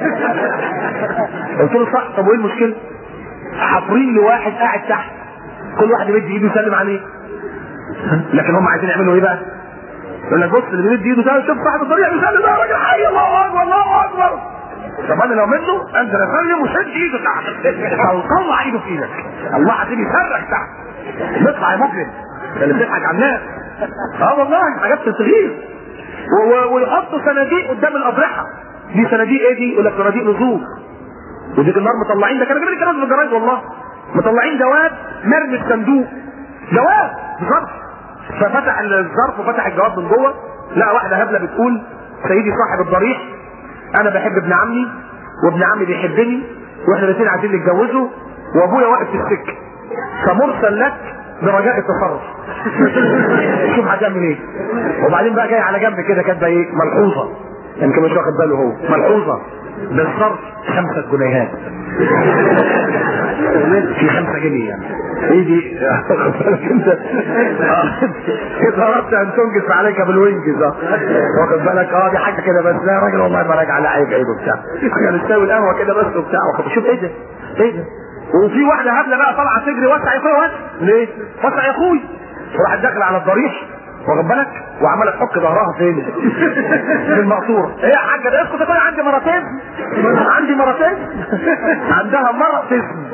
قلت له صح طب وايه المشكله؟ حافرين لواحد قاعد تحت كل واحد يمد ايده يسلم عليه لكن هم عايزين يعملوا ايه بقى؟ يقول لك بص اللي بيمد ايده ده شوف صاحب الطريق بيسلم ده راجل حي الله اكبر الله اكبر طب انا لو منه انزل اسلم وشد ايده تحت او طلع ايده في ايدك الله عايزين يسرك تحت نطلع يا مجرم ده اللي بتضحك على الناس اه والله حاجات تغيير و- و- ويحطوا صناديق قدام الاضرحه دي صناديق ايه دي؟ يقول لك صناديق نزول وديك النهار مطلعين ده كانوا جايبين الكلام في الجرايد والله مطلعين جواب مرمي الصندوق جواب بظرف ففتح الظرف وفتح الجواب من جوه لقى واحده هبله بتقول سيدي صاحب الضريح انا بحب ابن عمي وابن عمي بيحبني واحنا الاثنين عايزين نتجوزه وابويا واقف في السكه فمرسل لك برجاء التصرف شوف هتعمل ايه وبعدين بقى جاي على جنب كده كاتبه ايه ملحوظه يمكن مش واخد باله هو ملحوظه بالصرف خمسة جنيهات في خمسة جنيه يعني ايه دي واخد بالك انت آه، اذا اردت ان تنجز فعليك بالوينجز اه واخد بالك اه دي حاجه كده بس لا يا راجل والله ما راجع على عيب عيب وبتاع حاجه نساوي القهوه كده بس وبتاع واخد- شوف ايه ده ايه ده وفي واحده هبله بقى طالعه تجري وسع يا اخويا وسع ليه؟ وسع يا اخوي وراحت داخله على الضريح واخد بالك وعماله تحك ظهرها فين؟ في المقطوره ايه يا حاجه ده اسكت يا عندي مرتين عندي مرتين عندها مرتين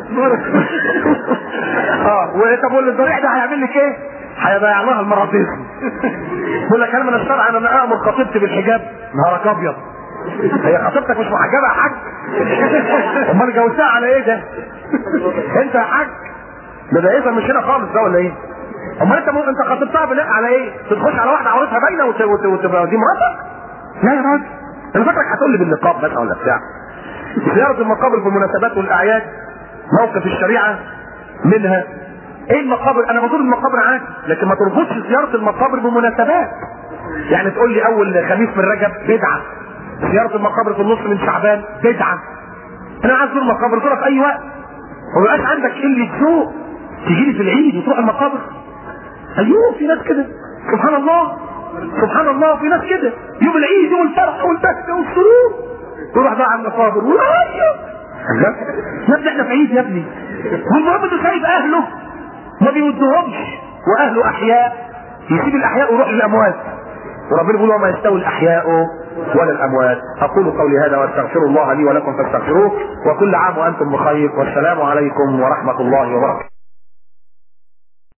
اه وطب والضريح ده هيعمل لك ايه؟ هيضيع لها المرتين يقول لك انا من الشرع انا امر خطيبتي بالحجاب نهارك ابيض هي خطيبتك مش محجبه يا حاج امال جوزتها على ايه ده؟ انت يا حاج ده ده اذا مش هنا خالص ده ولا ايه؟ امال انت مو... انت خطبتها بناء على ايه؟ تخش على واحده عورتها باينه وت... وت... وتبقى دي مراتك؟ لا يا راجل انا فاكرك هتقول لي بالنقاب مثلا ولا بتاع زياره المقابر في المناسبات والاعياد موقف الشريعه منها ايه المقابر؟ انا بزور المقابر عادي لكن ما تربطش زياره المقابر بمناسبات يعني تقول لي اول خميس من رجب بدعه زياره المقابر في النص من شعبان بدعه انا عايز ازور المقابر زورها في اي وقت وما يبقاش عندك قله ذوق تيجي لي في العيد وتروح المقابر ايوه في ناس كده سبحان الله سبحان الله في ناس كده يوم العيد يوم الفرح والبهجه والسرور تروح بقى على المقابر ويعيط لا يا ابني احنا في عيد يا ابني والمهم انه سايب اهله ما بيودهمش واهله احياء يسيب الاحياء ويروح للاموات وربنا بيقول وما يستوي الاحياء ولا الاموات اقول قولي هذا واستغفر الله لي ولكم فاستغفروه وكل عام وانتم بخير والسلام عليكم ورحمه الله وبركاته